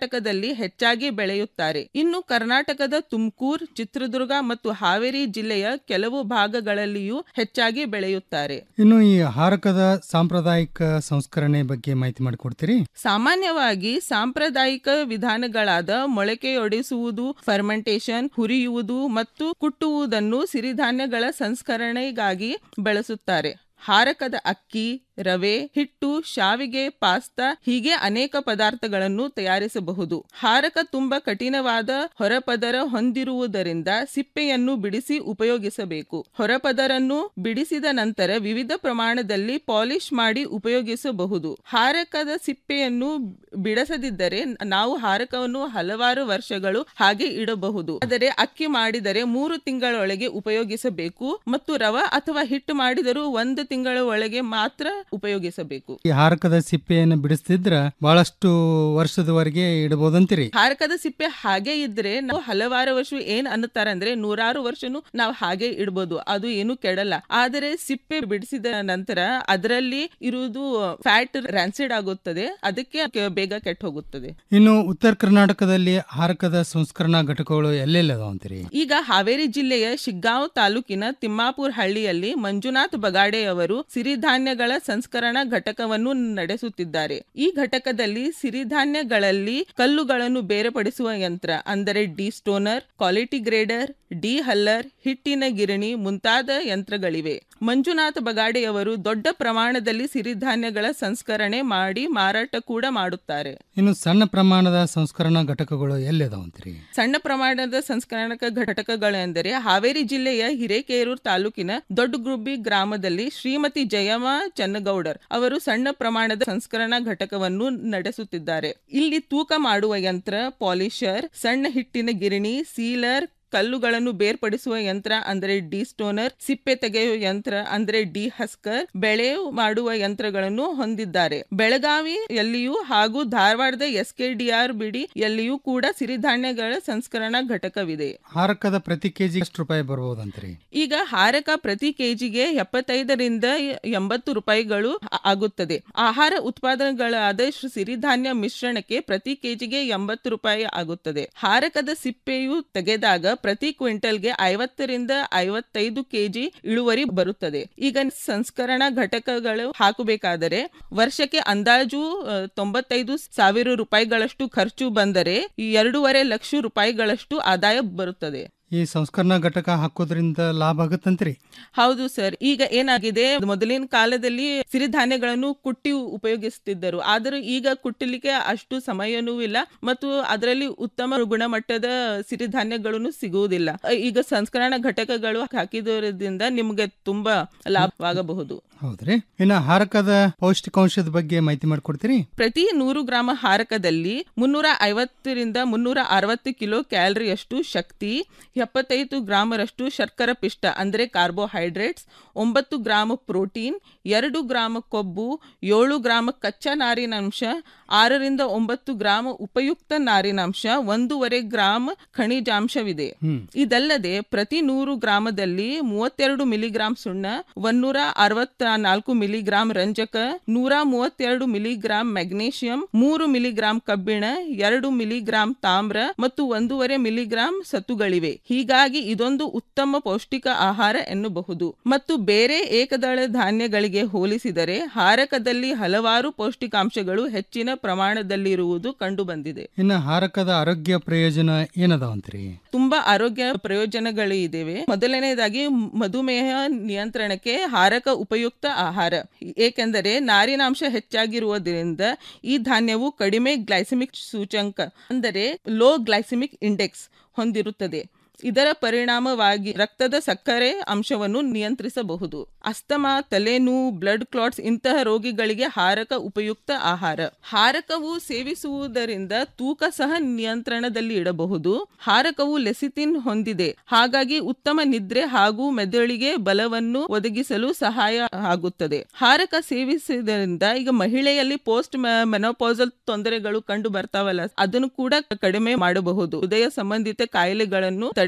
ಪ್ರಮಾಣದಲ್ಲಿ ಹೆಚ್ಚಾಗಿ ಬೆಳೆಯುತ್ತಾರೆ ಇನ್ನು ಕರ್ನಾಟಕದ ತುಮಕೂರು ಚಿತ್ರದುರ್ಗ ಮತ್ತು ಹಾವೇರಿ ಜಿಲ್ಲೆಯ ಕೆಲವು ಭಾಗಗಳಲ್ಲಿಯೂ ಹೆಚ್ಚಾಗಿ ಬೆಳೆಯುತ್ತಾರೆ ಇನ್ನು ಈ ಹಾರಕದ ಸಾಂಪ್ರದಾಯಿಕ ಸಂಸ್ಕರಣೆ ಬಗ್ಗೆ ಮಾಹಿತಿ ಮಾಡಿಕೊಡ್ತೀರಿ ಸಾಮಾನ್ಯವಾಗಿ ಸಾಂಪ್ರದಾಯಿಕ ವಿಧಾನಗಳಾದ ಮೊಳಕೆಯೊಡೆಸುವುದು ಫರ್ಮೆಂಟೇಶನ್ ಹುರಿಯುವುದು ಮತ್ತು ಕುಟ್ಟುವುದನ್ನು ಸಿರಿಧಾನ್ಯಗಳ ಸಂಸ್ಕರಣೆಗಾಗಿ ಬಳಸುತ್ತಾರೆ ಹಾರಕದ ಅಕ್ಕಿ ರವೆ ಹಿಟ್ಟು ಶಾವಿಗೆ ಪಾಸ್ತಾ ಹೀಗೆ ಅನೇಕ ಪದಾರ್ಥಗಳನ್ನು ತಯಾರಿಸಬಹುದು ಹಾರಕ ತುಂಬಾ ಕಠಿಣವಾದ ಹೊರಪದರ ಹೊಂದಿರುವುದರಿಂದ ಸಿಪ್ಪೆಯನ್ನು ಬಿಡಿಸಿ ಉಪಯೋಗಿಸಬೇಕು ಹೊರಪದರನ್ನು ಬಿಡಿಸಿದ ನಂತರ ವಿವಿಧ ಪ್ರಮಾಣದಲ್ಲಿ ಪಾಲಿಶ್ ಮಾಡಿ ಉಪಯೋಗಿಸಬಹುದು ಹಾರಕದ ಸಿಪ್ಪೆಯನ್ನು ಬಿಡಿಸದಿದ್ದರೆ ನಾವು ಹಾರಕವನ್ನು ಹಲವಾರು ವರ್ಷಗಳು ಹಾಗೆ ಇಡಬಹುದು ಆದರೆ ಅಕ್ಕಿ ಮಾಡಿದರೆ ಮೂರು ತಿಂಗಳೊಳಗೆ ಉಪಯೋಗಿಸಬೇಕು ಮತ್ತು ರವ ಅಥವಾ ಹಿಟ್ಟು ಮಾಡಿದರೂ ಒಂದು ತಿಂಗಳ ಒಳಗೆ ಮಾತ್ರ ಉಪಯೋಗಿಸಬೇಕು ಈ ಹಾರಕದ ಸಿಪ್ಪೆಯನ್ನು ಬಿಡಿಸ್ತಿದ್ರ ಬಹಳಷ್ಟು ವರ್ಷದವರೆಗೆ ಇಡಬಹುದಂತೀರಿ ಹಾರಕದ ಸಿಪ್ಪೆ ಹಾಗೆ ಇದ್ರೆ ನಾವು ಹಲವಾರು ವರ್ಷ ಏನ್ ಅನ್ನುತ್ತಾರೆ ಅಂದ್ರೆ ನೂರಾರು ವರ್ಷನು ನಾವು ಹಾಗೆ ಇಡಬಹುದು ಅದು ಏನು ಕೆಡಲ್ಲ ಆದರೆ ಸಿಪ್ಪೆ ಬಿಡಿಸಿದ ನಂತರ ಅದರಲ್ಲಿ ಇರುವುದು ಫ್ಯಾಟ್ ರ್ಯಾನ್ಸಿಡ್ ಆಗುತ್ತದೆ ಅದಕ್ಕೆ ಕೆ- ಬೇಗ ಕೆಟ್ಟ ಹೋಗುತ್ತದೆ ಇನ್ನು ಉತ್ತರ ಕರ್ನಾಟಕದಲ್ಲಿ ಹಾರಕದ ಸಂಸ್ಕರಣಾ ಘಟಕಗಳು ಎಲ್ಲೆಲ್ಲಿ ಅದಾವ ಅಂತೀರಿ ಈಗ ಹಾವೇರಿ ಜಿಲ್ಲೆಯ ಶಿಗ್ಗಾಂವ್ ತಾಲೂಕಿನ ತಿಮ್ಮಾಪುರ್ ಹಳ್ಳಿಯಲ್ಲಿ ಮಂಜುನಾಥ್ ಬಗಾಡೆ ಅವರು ಸಿರಿಧಾನ್ಯಗಳ ಸಂಸ್ಕರಣಾ ಘಟಕವನ್ನು ನಡೆಸುತ್ತಿದ್ದಾರೆ ಈ ಘಟಕದಲ್ಲಿ ಸಿರಿಧಾನ್ಯಗಳಲ್ಲಿ ಕಲ್ಲುಗಳನ್ನು ಬೇರ್ಪಡಿಸುವ ಯಂತ್ರ ಅಂದರೆ destoner quality grader dehuller ಹಿಟ್ಟಿನ ಗಿರಣಿ ಮುಂತಾದ ಯಂತ್ರಗಳಿವೆ ಮಂಜುನಾಥ್ ಬಗಾಡೆಯವರು ದೊಡ್ಡ ಪ್ರಮಾಣದಲ್ಲಿ ಸಿರಿಧಾನ್ಯಗಳ ಸಂಸ್ಕರಣೆ ಮಾಡಿ ಮಾರಾಟ ಕೂಡ ಮಾಡುತ್ತಾರೆ ಇನ್ನು ಸಣ್ಣ ಪ್ರಮಾಣದ ಸಂಸ್ಕರಣಾ ಘಟಕಗಳು ಎಲ್ಲಿ ಅದಾವ ಅಂತೀರಿ ಸಣ್ಣ ಪ್ರಮಾಣದ ಸಂಸ್ಕರಣಕ ಘಟಕಗಳೆಂದರೆ ಹಾವೇರಿ ಜಿಲ್ಲೆಯ ಹಿರೇಕೇರೂರು ತಾಲೂಕಿನ ದೊಡ್ಡಗುಬ್ಬಿ ಗ್ರಾಮದಲ್ಲಿ ಶ್ರೀಮತಿ ಜಯಮ್ಮ ಚನ್ನಗೌಡರ್ ಅವರು ಸಣ್ಣ ಪ್ರಮಾಣದ ಸಂಸ್ಕರಣಾ ಘಟಕವನ್ನು ನಡೆಸುತ್ತಿದ್ದಾರೆ ಇಲ್ಲಿ ತೂಕ ಮಾಡುವ ಯಂತ್ರ ಪಾಲಿಶರ್ ಸಣ್ಣ ಹಿಟ್ಟಿನ ಗಿರಣಿ ಸೀಲರ್ ಕಲ್ಲುಗಳನ್ನು ಬೇರ್ಪಡಿಸುವ ಯಂತ್ರ ಅಂದರೆ ಡಿ ಸ್ಟೋನರ್ ಸಿಪ್ಪೆ ತೆಗೆಯುವ ಯಂತ್ರ ಅಂದರೆ ಡಿ ಹಸ್ಕರ್ ಬೆಳೆ ಮಾಡುವ ಯಂತ್ರಗಳನ್ನು ಹೊಂದಿದ್ದಾರೆ ಬೆಳಗಾವಿಯಲ್ಲಿಯೂ ಹಾಗೂ ಧಾರವಾಡದ ಎಸ್ ಕೆ ಡಿ ಆರ್ ಬಿಡಿ ಯಲ್ಲಿಯೂ ಕೂಡ ಸಿರಿಧಾನ್ಯಗಳ ಸಂಸ್ಕರಣಾ ಘಟಕವಿದೆ ಹಾರಕದ ಪ್ರತಿ ಕೆಜಿ ಎಷ್ಟು ರೂಪಾಯಿ ಬರ್ಬೋದಂತೀರಿ ಈಗ ಹಾರಕ ಪ್ರತಿ ಕೆಜಿಗೆ ಎಪ್ಪತ್ತೈದರಿಂದ ಎಂಬತ್ತು ರೂಪಾಯಿಗಳು ಆ- ಆಗುತ್ತದೆ ಆಹಾರ ಉತ್ಪಾದನೆಗಳಾದ ಶ್ರೀ ಸಿರಿಧಾನ್ಯ ಮಿಶ್ರಣಕ್ಕೆ ಪ್ರತಿ ಕೆಜಿಗೆ ಎಂಬತ್ತು ರೂಪಾಯಿ ಆಗುತ್ತದೆ ಹಾರಕದ ಸಿಪ್ಪೆಯು ತೆಗೆದಾಗ ಪ್ರತಿ ಕ್ವಿಂಟಲ್ಗೆ ಐವತ್ತರಿಂದ ಐವತ್ತೈದು ಕೆಜಿ ಇಳುವರಿ ಬರುತ್ತದೆ ಈಗ ಸಂಸ್ಕರಣಾ ಘಟಕಗಳು ಹಾಕಬೇಕಾದರೆ ವರ್ಷಕ್ಕೆ ಅಂದಾಜು ಆ, ತೊಂಬತ್ತೈದು ಸಾವಿರ ರೂಪಾಯಿಗಳಷ್ಟು ಖರ್ಚು ಬಂದರೆ ಈ ಎರಡೂವರೆ ಲಕ್ಷ ರೂಪಾಯಿಗಳಷ್ಟು ಆದಾಯ ಬರುತ್ತದೆ ಈ ಸಂಸ್ಕರಣಾ ಘಟಕ ಹಾಕೋದ್ರಿಂದ ಲಾಭ ಆಗತ್ತಂತ್ರಿ ಹೌದು ಸರ್ ಈಗ ಏನಾಗಿದೆ ಮೊದಲಿನ ಕಾಲದಲ್ಲಿ ಸಿರಿಧಾನ್ಯಗಳನ್ನು ಕುಟ್ಟಿ ಉಪಯೋಗಿಸುತ್ತಿದ್ದರು ಆದರೂ ಈಗ ಕುಟ್ಟಲಿಕ್ಕೆ ಅಷ್ಟು ಸಮಯನೂ ಇಲ್ಲ ಮತ್ತು ಅದರಲ್ಲಿ ಉತ್ತಮ ಗುಣಮಟ್ಟದ ಸಿರಿಧಾನ್ಯಗಳನ್ನು ಸಿಗುವುದಿಲ್ಲ ಈಗ ಸಂಸ್ಕರಣಾ ಘಟಕಗಳು ಹಾಕಿದರಿಂದ ನಿಮಗೆ ತುಂಬಾ ಲಾಭವಾಗಬಹುದು ಹೌದ್ರಿ ಇನ್ನು ಹಾರಕದ ಪೌಷ್ಟಿಕಾಂಶದ ಬಗ್ಗೆ ಮಾಹಿತಿ ಮಾಡಿಕೊಡ್ತೀರಿ ಪ್ರತಿ ನೂರು ಗ್ರಾಮ ಹಾರಕದಲ್ಲಿ ಮುನ್ನೂರ ಐವತ್ತರಿಂದ ಮುನ್ನೂರ ಅರವತ್ತು ಕಿಲೋ ಕ್ಯಾಲರಿಯಷ್ಟು ಶಕ್ತಿ ಎಪ್ಪತ್ತೈದು ಗ್ರಾಮರಷ್ಟು ಶರ್ಕರ ಪಿಷ್ಟ ಅಂದರೆ ಕಾರ್ಬೋಹೈಡ್ರೇಟ್ಸ್ ಒಂಬತ್ತು ಗ್ರಾಮ ಪ್ರೋಟೀನ್ ಎರಡು ಗ್ರಾಮ ಕೊಬ್ಬು ಏಳು ಗ್ರಾಮ ಕಚ್ಚಾ ನಾರಿನಾಂಶ ಆರರಿಂದ ಒಂಬತ್ತು ಗ್ರಾಮ ಉಪಯುಕ್ತ ನಾರಿನಾಂಶ ಒಂದೂವರೆ ಗ್ರಾಮ್ ಖನಿಜಾಂಶವಿದೆ ಇದಲ್ಲದೆ ಪ್ರತಿ ನೂರು ಗ್ರಾಮದಲ್ಲಿ ಮೂವತ್ತೆರಡು ಮಿಲಿಗ್ರಾಂ ಸುಣ್ಣ ಒಂದೂರ ಅರವತ್ತ ನಾಲ್ಕು ಮಿಲಿಗ್ರಾಂ ರಂಜಕ ನೂರ ಮೂವತ್ತೆರಡು ಮಿಲಿಗ್ರಾಂ ಮೆಗ್ನೀಷಿಯಂ ಮೂರು ಮಿಲಿಗ್ರಾಂ ಕಬ್ಬಿಣ ಎರಡು ಮಿಲಿಗ್ರಾಂ ತಾಮ್ರ ಮತ್ತು ಒಂದೂವರೆ ಮಿಲಿಗ್ರಾಂ ಸತ್ತುಗಳಿವೆ ಹೀಗಾಗಿ ಇದೊಂದು ಉತ್ತಮ ಪೌಷ್ಟಿಕ ಆಹಾರ ಎನ್ನಬಹುದು ಮತ್ತು ಬೇರೆ ಏಕದಳ ಧಾನ್ಯಗಳಿಗೆ ಹೋಲಿಸಿದರೆ ಹಾರಕದಲ್ಲಿ ಹಲವಾರು ಪೌಷ್ಟಿಕಾಂಶಗಳು ಹೆಚ್ಚಿನ ಪ್ರಮಾಣದಲ್ಲಿರುವುದು ಕಂಡುಬಂದಿದೆ ಇನ್ನು ಹಾರಕದ ಆರೋಗ್ಯ ಪ್ರಯೋಜನ ಏನದಾವಂತ್ರಿ ತುಂಬಾ ಆರೋಗ್ಯ ಪ್ರಯೋಜನಗಳು ಇದಾವೆ ಮೊದಲನೇದಾಗಿ ಮಧುಮೇಹ ನಿಯಂತ್ರಣಕ್ಕೆ ಹಾರಕ ಉಪಯುಕ್ತ ಆಹಾರ ಏಕೆಂದರೆ ನಾರಿನಾಂಶ ಹೆಚ್ಚಾಗಿರುವುದರಿಂದ ಈ ಧಾನ್ಯವು ಕಡಿಮೆ ಗ್ಲೈಸೆಮಿಕ್ ಸೂಚಂಕ ಅಂದರೆ ಲೋ ಗ್ಲೈಸೆಮಿಕ್ ಇಂಡೆಕ್ಸ್ ಹೊಂದಿರುತ್ತದೆ ಇದರ ಪರಿಣಾಮವಾಗಿ ರಕ್ತದ ಸಕ್ಕರೆ ಅಂಶವನ್ನು ನಿಯಂತ್ರಿಸಬಹುದು ಅಸ್ತಮಾ ತಲೆನೋವು ಬ್ಲಡ್ ಕ್ಲಾಟ್ಸ್ ಇಂತಹ ರೋಗಿಗಳಿಗೆ ಹಾರಕ ಉಪಯುಕ್ತ ಆಹಾರ ಹಾರಕವು ಸೇವಿಸುವುದರಿಂದ ತೂಕ ಸಹ ನಿಯಂತ್ರಣದಲ್ಲಿ ಇಡಬಹುದು ಹಾರಕವು ಲೆಸಿತಿನ್ ಹೊಂದಿದೆ ಹಾಗಾಗಿ ಉತ್ತಮ ನಿದ್ರೆ ಹಾಗೂ ಮೆದುಳಿಗೆ ಬಲವನ್ನು ಒದಗಿಸಲು ಸಹಾಯ ಆಗುತ್ತದೆ ಹಾರಕ ಸೇವಿಸುವುದರಿಂದ ಈಗ ಮಹಿಳೆಯಲ್ಲಿ ಪೋಸ್ಟ್ ಮೆನೋಪಾಸಲ್ ತೊಂದರೆಗಳು ಕಂಡು ಬರ್ತಾವಲ್ಲ ಅದನ್ನು ಕೂಡ ಕಡಿಮೆ ಮಾಡಬಹುದು ಹೃದಯ ಸಂಬಂಧಿತ ಕಾಯಿಲೆಗಳನ್ನು ತಡೆ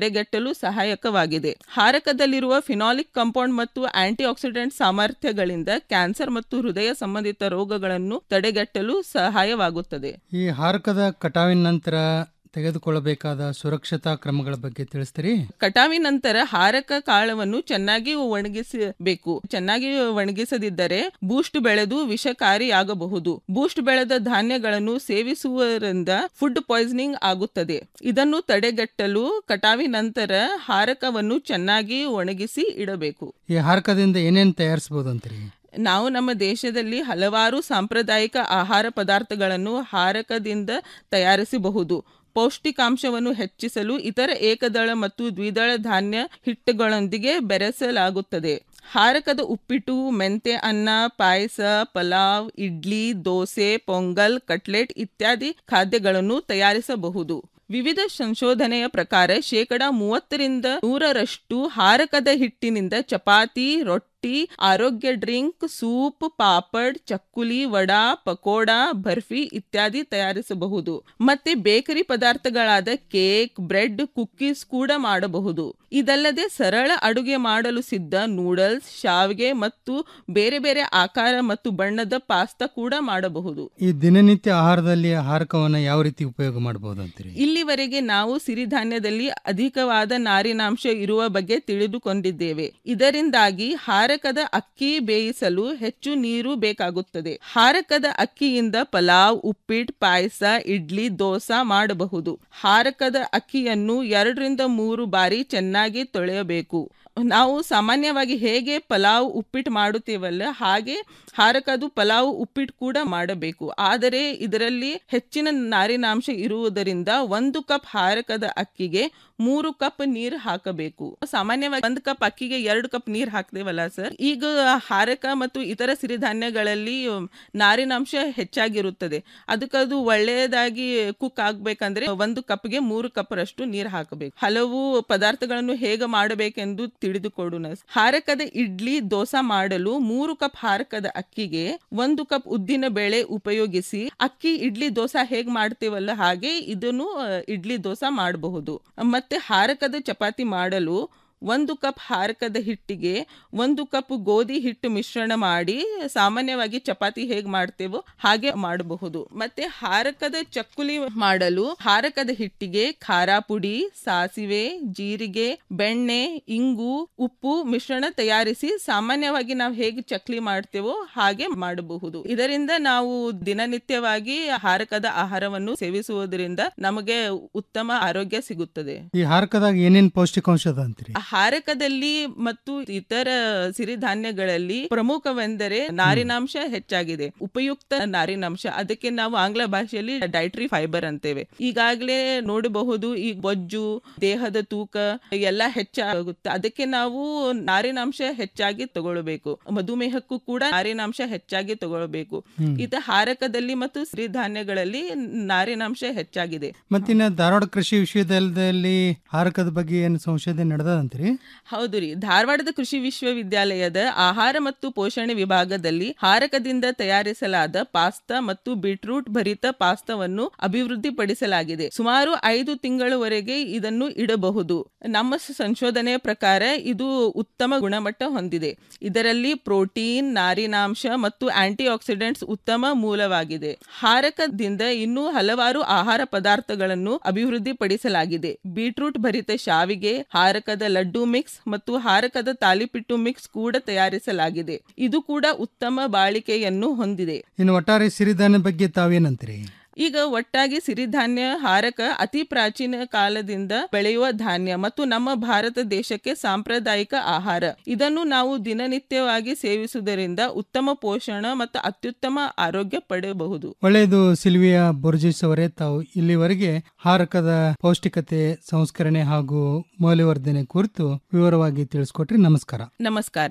ತಡೆಗಟ್ಟಲು ಸಹಾಯಕವಾಗಿದೆ ಹಾರಕದಲ್ಲಿರುವ ಫಿನಾಲಿಕ್ ಕಾಂಪೌಂಡ್ ಮತ್ತು ಆಂಟಿ ಆಕ್ಸಿಡೆಂಟ್ ಸಾಮರ್ಥ್ಯಗಳಿಂದ ಕ್ಯಾನ್ಸರ್ ಮತ್ತು ಹೃದಯ ಸಂಬಂಧಿತ ರೋಗಗಳನ್ನು ತಡೆಗಟ್ಟಲು ಸಹಾಯವಾಗುತ್ತದೆ ಈ ಹಾರಕದ ಕಟಾವಿನ ನಂತರ ತೆಗೆದುಕೊಳ್ಳಬೇಕಾದ ಸುರಕ್ಷತಾ ಕ್ರಮಗಳ ಬಗ್ಗೆ ತಿಳಿಸ್ತೀರಿ ಕಟಾವಿನ ನಂತರ ಹಾರಕ ಕಾಳವನ್ನು ಚೆನ್ನಾಗಿ ಒಣಗಿಸಬೇಕು ಚೆನ್ನಾಗಿ ಒಣಗಿಸದಿದ್ದರೆ ಬೂಸ್ಟ್ ಬೆಳೆದು ವಿಷಕಾರಿಯಾಗಬಹುದು ಬೂಸ್ಟ್ ಬೆಳೆದ ಧಾನ್ಯಗಳನ್ನು ಸೇವಿಸುವುದರಿಂದ ಫುಡ್ ಪಾಯ್ಸನಿಂಗ್ ಆಗುತ್ತದೆ ಇದನ್ನು ತಡೆಗಟ್ಟಲು ಕಟಾವಿನ ನಂತರ ಹಾರಕವನ್ನು ಚೆನ್ನಾಗಿ ಒಣಗಿಸಿ ಇಡಬೇಕು ಈ ಹಾರಕದಿಂದ ಏನೇನು ತಯಾರಿಸಬಹುದು ಅಂತೀರಿ ನಾವು ನಮ್ಮ ದೇಶದಲ್ಲಿ ಹಲವಾರು ಸಾಂಪ್ರದಾಯಿಕ ಆಹಾರ ಪದಾರ್ಥಗಳನ್ನು ಹಾರಕದಿಂದ ತಯಾರಿಸಬಹುದು ಪೌಷ್ಟಿಕಾಂಶವನ್ನು ಹೆಚ್ಚಿಸಲು ಇತರ ಏಕದಳ ಮತ್ತು ದ್ವಿದಳ ಧಾನ್ಯ ಹಿಟ್ಟುಗಳೊಂದಿಗೆ ಬೆರೆಸಲಾಗುತ್ತದೆ ಹಾರಕದ ಉಪ್ಪಿಟ್ಟು ಮೆಂತೆ ಅನ್ನ ಪಾಯಸ ಪಲಾವ್ ಇಡ್ಲಿ ದೋಸೆ ಪೊಂಗಲ್ ಕಟ್ಲೆಟ್ ಇತ್ಯಾದಿ ಖಾದ್ಯಗಳನ್ನು ತಯಾರಿಸಬಹುದು ವಿವಿಧ ಸಂಶೋಧನೆಯ ಪ್ರಕಾರ ಶೇಕಡ ಮೂವತ್ತರಿಂದ ನೂರರಷ್ಟು ಹಾರಕದ ಹಿಟ್ಟಿನಿಂದ ಚಪಾತಿ ರೊಟ್ಟಿ ಆರೋಗ್ಯ ಡ್ರಿಂಕ್ ಸೂಪ್ ಪಾಪಡ್ ಚಕ್ಕುಲಿ ವಡಾ ಪಕೋಡಾ ಬರ್ಫಿ ಇತ್ಯಾದಿ ತಯಾರಿಸಬಹುದು ಮತ್ತೆ ಬೇಕರಿ ಪದಾರ್ಥಗಳಾದ ಕೇಕ್ ಬ್ರೆಡ್ ಕುಕ್ಕೀಸ್ ಕೂಡ ಮಾಡಬಹುದು ಇದಲ್ಲದೆ ಸರಳ ಅಡುಗೆ ಮಾಡಲು ಸಿದ್ಧ ನೂಡಲ್ಸ್ ಶಾವಿಗೆ ಮತ್ತು ಬೇರೆ ಬೇರೆ ಆಕಾರ ಮತ್ತು ಬಣ್ಣದ ಪಾಸ್ತಾ ಕೂಡ ಮಾಡಬಹುದು ಈ ದಿನನಿತ್ಯ ಆಹಾರದಲ್ಲಿ ಹಾರಕವನ್ನು ಯಾವ ರೀತಿ ಉಪಯೋಗ ಮಾಡಬಹುದು ಅಂತೀರಿ ಇಲ್ಲಿವರೆಗೆ ನಾವು ಸಿರಿಧಾನ್ಯದಲ್ಲಿ ಅಧಿಕವಾದ ನಾರಿನಾಂಶ ಇರುವ ಬಗ್ಗೆ ತಿಳಿದುಕೊಂಡಿದ್ದೇವೆ ಇದರಿಂದಾಗಿ ಹಾರಕದ ಅಕ್ಕಿ ಬೇಯಿಸಲು ಹೆಚ್ಚು ನೀರು ಬೇಕಾಗುತ್ತದೆ ಹಾರಕದ ಅಕ್ಕಿಯಿಂದ ಪಲಾವ್ ಉಪ್ಪಿಟ್ಟು ಪಾಯಸ ಇಡ್ಲಿ ದೋಸಾ ಮಾಡಬಹುದು ಹಾರಕದ ಅಕ್ಕಿಯನ್ನು ಎರಡರಿಂದ ಮೂರು ಬಾರಿ ಚೆನ್ನಾಗಿ ತೊಳೆಯಬೇಕು ನಾವು ಸಾಮಾನ್ಯವಾಗಿ ಹೇಗೆ ಪಲಾವ್ ಉಪ್ಪಿಟ್ಟು ಮಾಡುತ್ತೇವಲ್ಲ ಹಾಗೆ ಹಾರಕದು ಪಲಾವ್ ಉಪ್ಪಿಟ್ಟು ಕೂಡ ಮಾಡಬೇಕು ಆದರೆ ಇದರಲ್ಲಿ ಹೆಚ್ಚಿನ ನಾರಿನಾಂಶ ಇರುವುದರಿಂದ ಒಂದು ಕಪ್ ಹಾರಕದ ಅಕ್ಕಿಗೆ ಮೂರು ಕಪ್ ನೀರು ಹಾಕಬೇಕು ಸಾಮಾನ್ಯವಾಗಿ ಒಂದು ಕಪ್ ಅಕ್ಕಿಗೆ ಎರಡು ಕಪ್ ನೀರು ಹಾಕ್ತೇವಲ್ಲ ಸರ್ ಈಗ ಹಾರಕ ಮತ್ತು ಇತರ ಸಿರಿಧಾನ್ಯಗಳಲ್ಲಿ ನಾರಿನಾಂಶ ಹೆಚ್ಚಾಗಿರುತ್ತದೆ ಅದಕ್ಕದು ಒಳ್ಳೆಯದಾಗಿ ಕುಕ್ ಆಗ್ಬೇಕಂದ್ರೆ ಒಂದು ಕಪ್ಗೆ ಮೂರು ಕಪ್ ರಷ್ಟು ನೀರು ಹಾಕಬೇಕು ಹಲವು ಪದಾರ್ಥಗಳನ್ನು ಹೇಗೆ ಮಾಡಬೇಕೆಂದು ತಿಳಿದುಕೊಡೋಣ ಹಾರಕದ ಇಡ್ಲಿ ದೋಸಾ ಮಾಡಲು ಮೂರು ಕಪ್ ಹಾರಕದ ಅಕ್ಕಿಗೆ ಒಂದು ಕಪ್ ಉದ್ದಿನ ಬೇಳೆ ಉಪಯೋಗಿಸಿ ಅಕ್ಕಿ ಇಡ್ಲಿ ದೋಸಾ ಹೇಗ್ ಮಾಡ್ತೇವಲ್ಲ ಹಾಗೆ ಇದನ್ನು ಆ, ಇಡ್ಲಿ ದೋಸಾ ಮಾಡಬಹುದು ಮತ್ತೆ ಹಾರಕದ ಚಪಾತಿ ಮಾಡಲು ಒಂದು ಕಪ್ ಹಾರಕದ ಹಿಟ್ಟಿಗೆ ಒಂದು ಕಪ್ ಗೋಧಿ ಹಿಟ್ಟು ಮಿಶ್ರಣ ಮಾಡಿ ಸಾಮಾನ್ಯವಾಗಿ ಚಪಾತಿ ಹೇಗೆ ಮಾಡ್ತೇವೋ ಹಾಗೆ ಮಾಡಬಹುದು ಮತ್ತೆ ಹಾರಕದ ಚಕ್ಕುಲಿ ಮಾಡಲು ಹಾರಕದ ಹಿಟ್ಟಿಗೆ ಖಾರ ಪುಡಿ ಸಾಸಿವೆ ಜೀರಿಗೆ ಬೆಣ್ಣೆ ಇಂಗು ಉಪ್ಪು ಮಿಶ್ರಣ ತಯಾರಿಸಿ ಸಾಮಾನ್ಯವಾಗಿ ನಾವು ಹೇಗೆ ಚಕ್ಲಿ ಮಾಡ್ತೇವೋ ಹಾಗೆ ಮಾಡಬಹುದು ಇದರಿಂದ ನಾವು ದಿನನಿತ್ಯವಾಗಿ ಹಾರಕದ ಆಹಾರವನ್ನು ಸೇವಿಸುವುದರಿಂದ ನಮಗೆ ಉತ್ತಮ ಆರೋಗ್ಯ ಸಿಗುತ್ತದೆ ಈ ಹಾರಕದಾಗ ಏನೇನು ಪೌಷ್ಟಿಕಾಂಶ ಅದ ಅಂತೀರಿ ಹಾರಕದಲ್ಲಿ ಮತ್ತು ಇತರ ಸಿರಿಧಾನ್ಯಗಳಲ್ಲಿ ಪ್ರಮುಖವೆಂದರೆ ನಾರಿನಾಂಶ ಹೆಚ್ಚಾಗಿದೆ ಉಪಯುಕ್ತ ನಾರಿನಾಂಶ ಅದಕ್ಕೆ ನಾವು ಆಂಗ್ಲ ಭಾಷೆಯಲ್ಲಿ ಡೈಟ್ರಿ ಫೈಬರ್ ಅಂತೇವೆ ಈಗಾಗಲೇ ನೋಡಬಹುದು ಈ ಬೊಜ್ಜು ದೇಹದ ತೂಕ ಎಲ್ಲ ಹೆಚ್ಚಾಗುತ್ತೆ ಅದಕ್ಕೆ ನಾವು ನಾರಿನಾಂಶ ಹೆಚ್ಚಾಗಿ ತಗೊಳ್ಬೇಕು ಮಧುಮೇಹಕ್ಕೂ ಕೂಡ ನಾರಿನಾಂಶ ಹೆಚ್ಚಾಗಿ ತಗೊಳ್ಬೇಕು ಹ್ಮ್. ಇದು ಹಾರಕದಲ್ಲಿ ಮತ್ತು ಸಿರಿಧಾನ್ಯಗಳಲ್ಲಿ ನಾರಿನಾಂಶ ಹೆಚ್ಚಾಗಿದೆ ಮತ್ತಿನ್ನ ಧಾರವಾಡ ಕೃಷಿ ವಿಶ್ವವಿದ್ಯಾಲಯದಲ್ಲಿ ಹಾರಕದ ಬಗ್ಗೆ ಏನು ಸಂಶೋಧನೆ ನಡೆದಂತ್ರಿ ಹೌದು ರೀ ಧಾರವಾಡದ ಕೃಷಿ ವಿಶ್ವವಿದ್ಯಾಲಯದ ಆಹಾರ ಮತ್ತು ಪೋಷಣೆ ವಿಭಾಗದಲ್ಲಿ ಹಾರಕದಿಂದ ತಯಾರಿಸಲಾದ ಪಾಸ್ತಾ ಮತ್ತು ಬೀಟ್ರೂಟ್ ಭರಿತ ಪಾಸ್ತಾವನ್ನು ಅಭಿವೃದ್ಧಿಪಡಿಸಲಾಗಿದೆ ಸುಮಾರು ಐದು ತಿಂಗಳವರೆಗೆ ಇದನ್ನು ಇಡಬಹುದು ನಮ್ಮ ಸಂಶೋಧನೆಯ ಪ್ರಕಾರ ಇದು ಉತ್ತಮ ಗುಣಮಟ್ಟ ಹೊಂದಿದೆ ಇದರಲ್ಲಿ ಪ್ರೋಟೀನ್ ನಾರಿನಾಂಶ ಮತ್ತು ಆಂಟಿ ಆಕ್ಸಿಡೆಂಟ್ಸ್ ಉತ್ತಮ ಮೂಲವಾಗಿದೆ ಹಾರಕದಿಂದ ಇನ್ನೂ ಹಲವಾರು ಆಹಾರ ಪದಾರ್ಥಗಳನ್ನು ಅಭಿವೃದ್ಧಿಪಡಿಸಲಾಗಿದೆ ಬೀಟ್ರೂಟ್ ಭರಿತ ಶಾವಿಗೆ ಹಾರಕದ ಲಡ್ಡು ಮಿಕ್ಸ್ ಮತ್ತು ಹಾರಕದ ತಾಲಿಪಿಟ್ಟು ಮಿಕ್ಸ್ ಕೂಡ ತಯಾರಿಸಲಾಗಿದೆ ಇದು ಕೂಡ ಉತ್ತಮ ಬಾಳಿಕೆಯನ್ನು ಹೊಂದಿದೆ ಇನ್ನು ಒಟ್ಟಾರೆ ಸಿರಿಧಾನ್ಯ ಬಗ್ಗೆ ತಾವೇನಂತೀರಿ ಈಗ ಒಟ್ಟಾಗಿ ಸಿರಿಧಾನ್ಯ ಹಾರಕ ಅತಿ ಪ್ರಾಚೀನ ಕಾಲದಿಂದ ಬೆಳೆಯುವ ಧಾನ್ಯ ಮತ್ತು ನಮ್ಮ ಭಾರತ ದೇಶಕ್ಕೆ ಸಾಂಪ್ರದಾಯಿಕ ಆಹಾರ ಇದನ್ನು ನಾವು ದಿನನಿತ್ಯವಾಗಿ ಸೇವಿಸುವುದರಿಂದ ಉತ್ತಮ ಪೋಷಣ ಮತ್ತು ಅತ್ಯುತ್ತಮ ಆರೋಗ್ಯ ಪಡೆಯಬಹುದು ಒಳ್ಳೆಯದು ಸಿಲ್ವಿಯಾ ಬೊರ್ಜಿಸ್ ಅವರೇ ತಾವು ಇಲ್ಲಿವರೆಗೆ ಹಾರಕದ ಪೌಷ್ಟಿಕತೆ ಸಂಸ್ಕರಣೆ ಹಾಗೂ ಮೌಲ್ಯವರ್ಧನೆ ಕುರಿತು ವಿವರವಾಗಿ ತಿಳಿಸ್ಕೊಟ್ರಿ ನಮಸ್ಕಾರ ನಮಸ್ಕಾರ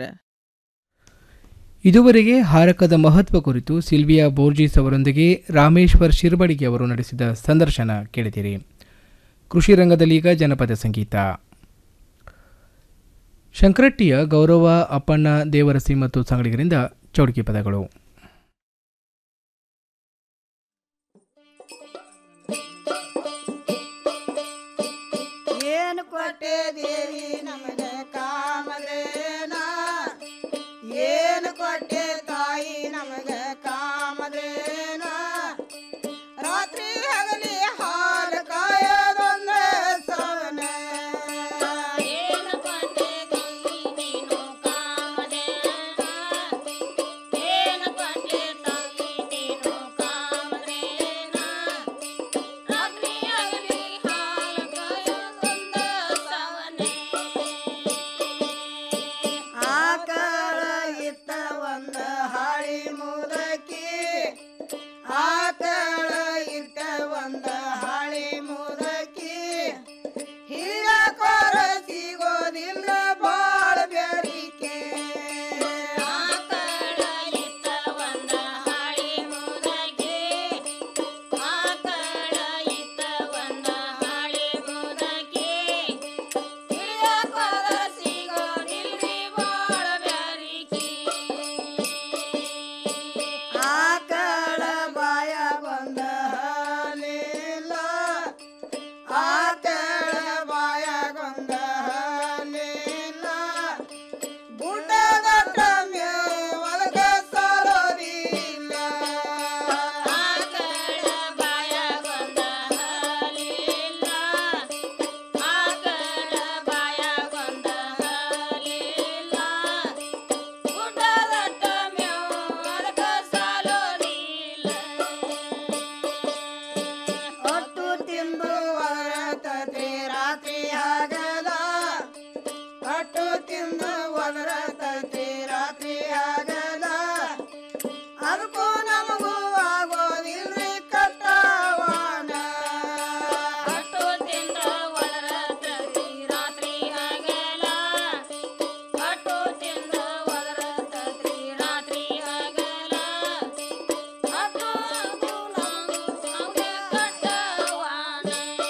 ಇದುವರೆಗೆ ಹಾರಕದ ಮಹತ್ವ ಕುರಿತು ಸಿಲ್ವಿಯಾ ಬೋರ್ಜಿಸ್ ಅವರೊಂದಿಗೆ ರಾಮೇಶ್ವರ್ ಶಿರ್ಬಡಿಗೆ ಅವರು ನಡೆಸಿದ ಸಂದರ್ಶನ ಕೇಳಿದಿರಿ ಕೃಷಿ ರಂಗದಲ್ಲೀಗ ಜನಪದ ಸಂಗೀತ ಶಂಕರಟ್ಟಿಯ ಗೌರವ ಅಪ್ಪಣ್ಣ ದೇವರಸಿ ಮತ್ತು ಸಂಗಡಿಗರಿಂದ ಚೌಡಿಕೆ ಪದಗಳು ಏನು ಕೊಟ್ಟೆ ಹಾಳಿ ಮುದಕಿ ಆಕಳ ಇಟ್ಟ ಒಂದ ಹಾಳಿ ಮುದಕಿ ಹಿರಿಯ ಕೊರ ಸಿಗೋದಿಲ್ಲ ಬಾಳ ಬೆರಿಕೆ ಆಕಳ ಇಟ್ಟ ಒಂದ ಹಾಳಿ ಮುದಕಿ ಆಕಳ ಇಟ್ಟ ಒಂದ ಹಾಳಿ ಮುದಕಿ ಹಿರಿಯ ಕೊರ ಸಿಗೋದಿಲ್ರಿ ಬಾಳ ಬೆರಿಕೆ ಆಕಳ ಬಾಯ ಬಂದ ಹಾಲಿಲ್ಲ ಆಕಳ ಬಾಯ ಬಂದ ಹಾಲಿಲ್ಲ ಗುಡ್ಡದಟ್ಟ ಮೇವಲ್ಗ ಸರೋದಿಲ್ಲ ಆಕಳ ಬಾಯ ಬಂದ ಹಾಲಿಲ್ಲ ಆಕಳ ಬಾಯ ಬಂದ ಹಾಲಿಲ್ಲ ಗುಡ್ಡದಟ್ಟ ಮೇವಲ್ಗ ಸರೋದಿಲ್ಲ ಒಟ್ಟು ತಿಂದು ಹೊರತತೆ ರಾತ್ರಿ ಆಗಲ ಒಟ್ಟು ತಿಂದು ಹೊರತತೆ ರಾತ್ರಿ ಆಗಲ ಅದಕ್ಕೂ ನಮಗೂ ಆಗೋದಿಲ್ರಿ ಕಟ್ಟವಾನ ಒಟ್ಟು ತಿಂದು ಹೊರತತೆ ರಾತ್ರಿ ಆಗಲ ಒಟ್ಟು ತಿಂದು ಹೊರತತೆ ರಾತ್ರಿ ಆಗಲ ಅದು ನಮಗೆ ಕಟ್ಟವಾನ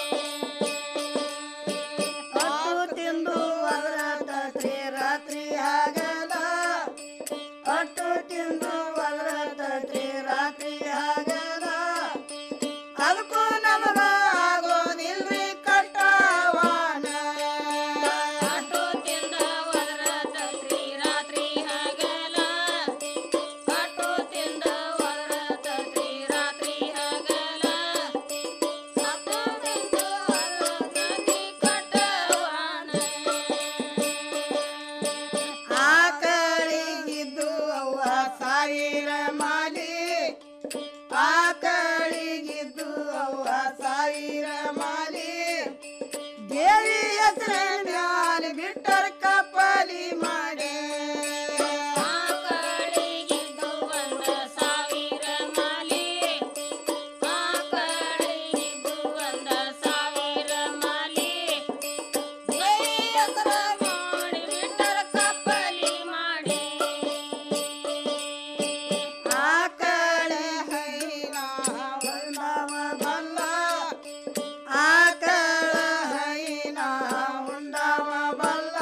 ಒಟ್ಟು ತಿಂದು ಹೊರತತೆ ರಾತ್ರಿ ಆಗಲ ಒಟ್ಟು ತಿಂದು ಹೊರತತೆ ರಾತ್ರಿ ಆಗಲ ಅದಕ್ಕೂ ನಮಗ ಆಗೋದಿಲ್ರಿ ಕಟ್ಟವಾನ ಒಟ್ಟು ತಿಂದು ಹೊರತತೆ ರಾತ್ರಿ ಆಗಲ ಒಟ್ಟು ತಿಂದು ಹೊರತತೆ ರಾತ್ರಿ ಆಗಲ ಸತ್ತು ತಿಂದು ಹೊರತತೆ ಕಟ್ಟವಾನ ಆಕಳಿಗಿದ್ದು ಅವ್ವ ಸಾವಿರ ಮಾಲಿ ಆಕಳಿಗಿದ್ದು ಅವ್ವ ಸಾವಿರ ಮಾಲಿ ದೇವಿ ಹೆಸರ ಮ್ಯಾಲೆ ಬಿಟ್ಟರ ಕಪ್ಪಲಿ ಮಾಡೆ ಆಕಳಿಗಿದ್ದು ಒಂದ ಸಾವಿರ ಮಾಲಿ ಆಕಳಿಗಿದ್ದು ಒಂದ ಸಾವಿರ ಮಾಲಿ ದೇವಿ ಹೆಸರ ಮಾಡಿ ಬಿಟ್ಟರ ಕಪ್ಪಲಿ ಮಾಡಿ ಆಕಳ ಹೈನ ಉಂಡವ ಬಲ್ಲ ಆಕಳ ಹೈನ ಉಂಡವ ಬಲ್ಲ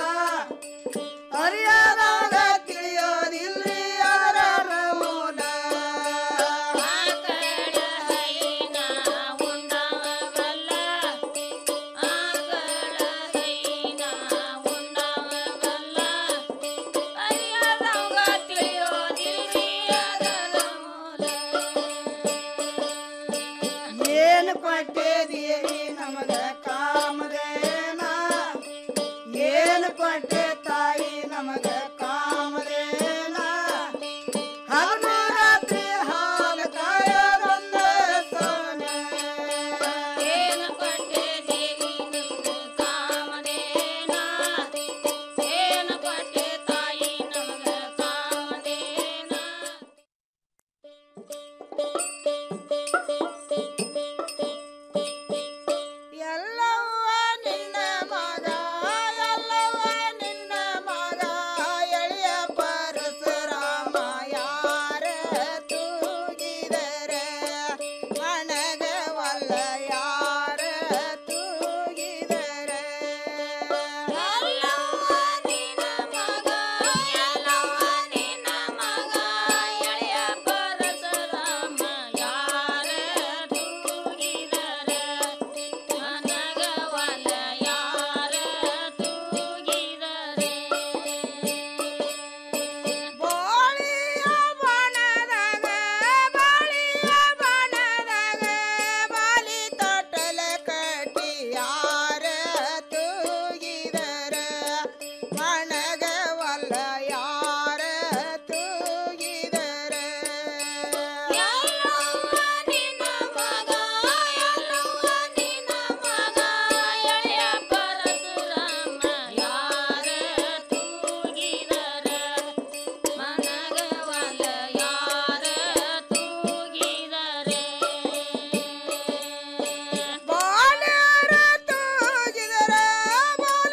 ಅರಿಯದಾಗ ತಿಳಿಯೋದಿಲ್ರಿ ಅವರ ಮೂಲ ಆಕಳ ಹೈನ ಉಂಡವ ಬಲ್ಲ ಆಕಳ ಹೈನ ಉಂಡವ ಬಲ್ಲ ಅರಿಯದಾಗ ತಿಳಿಯೋದಿಲ್ರಿ ಅದರ ಮೂಲ ಏನು ಕೊಟ್ಟೆ ದೇವಿ ನಮಗ ಕಾಮದೇನ ಏನು ಕೊಟ್ಟೆ ತಾಯಿ ನಮಗ ಕಾಮದೇನ ಹಗಲು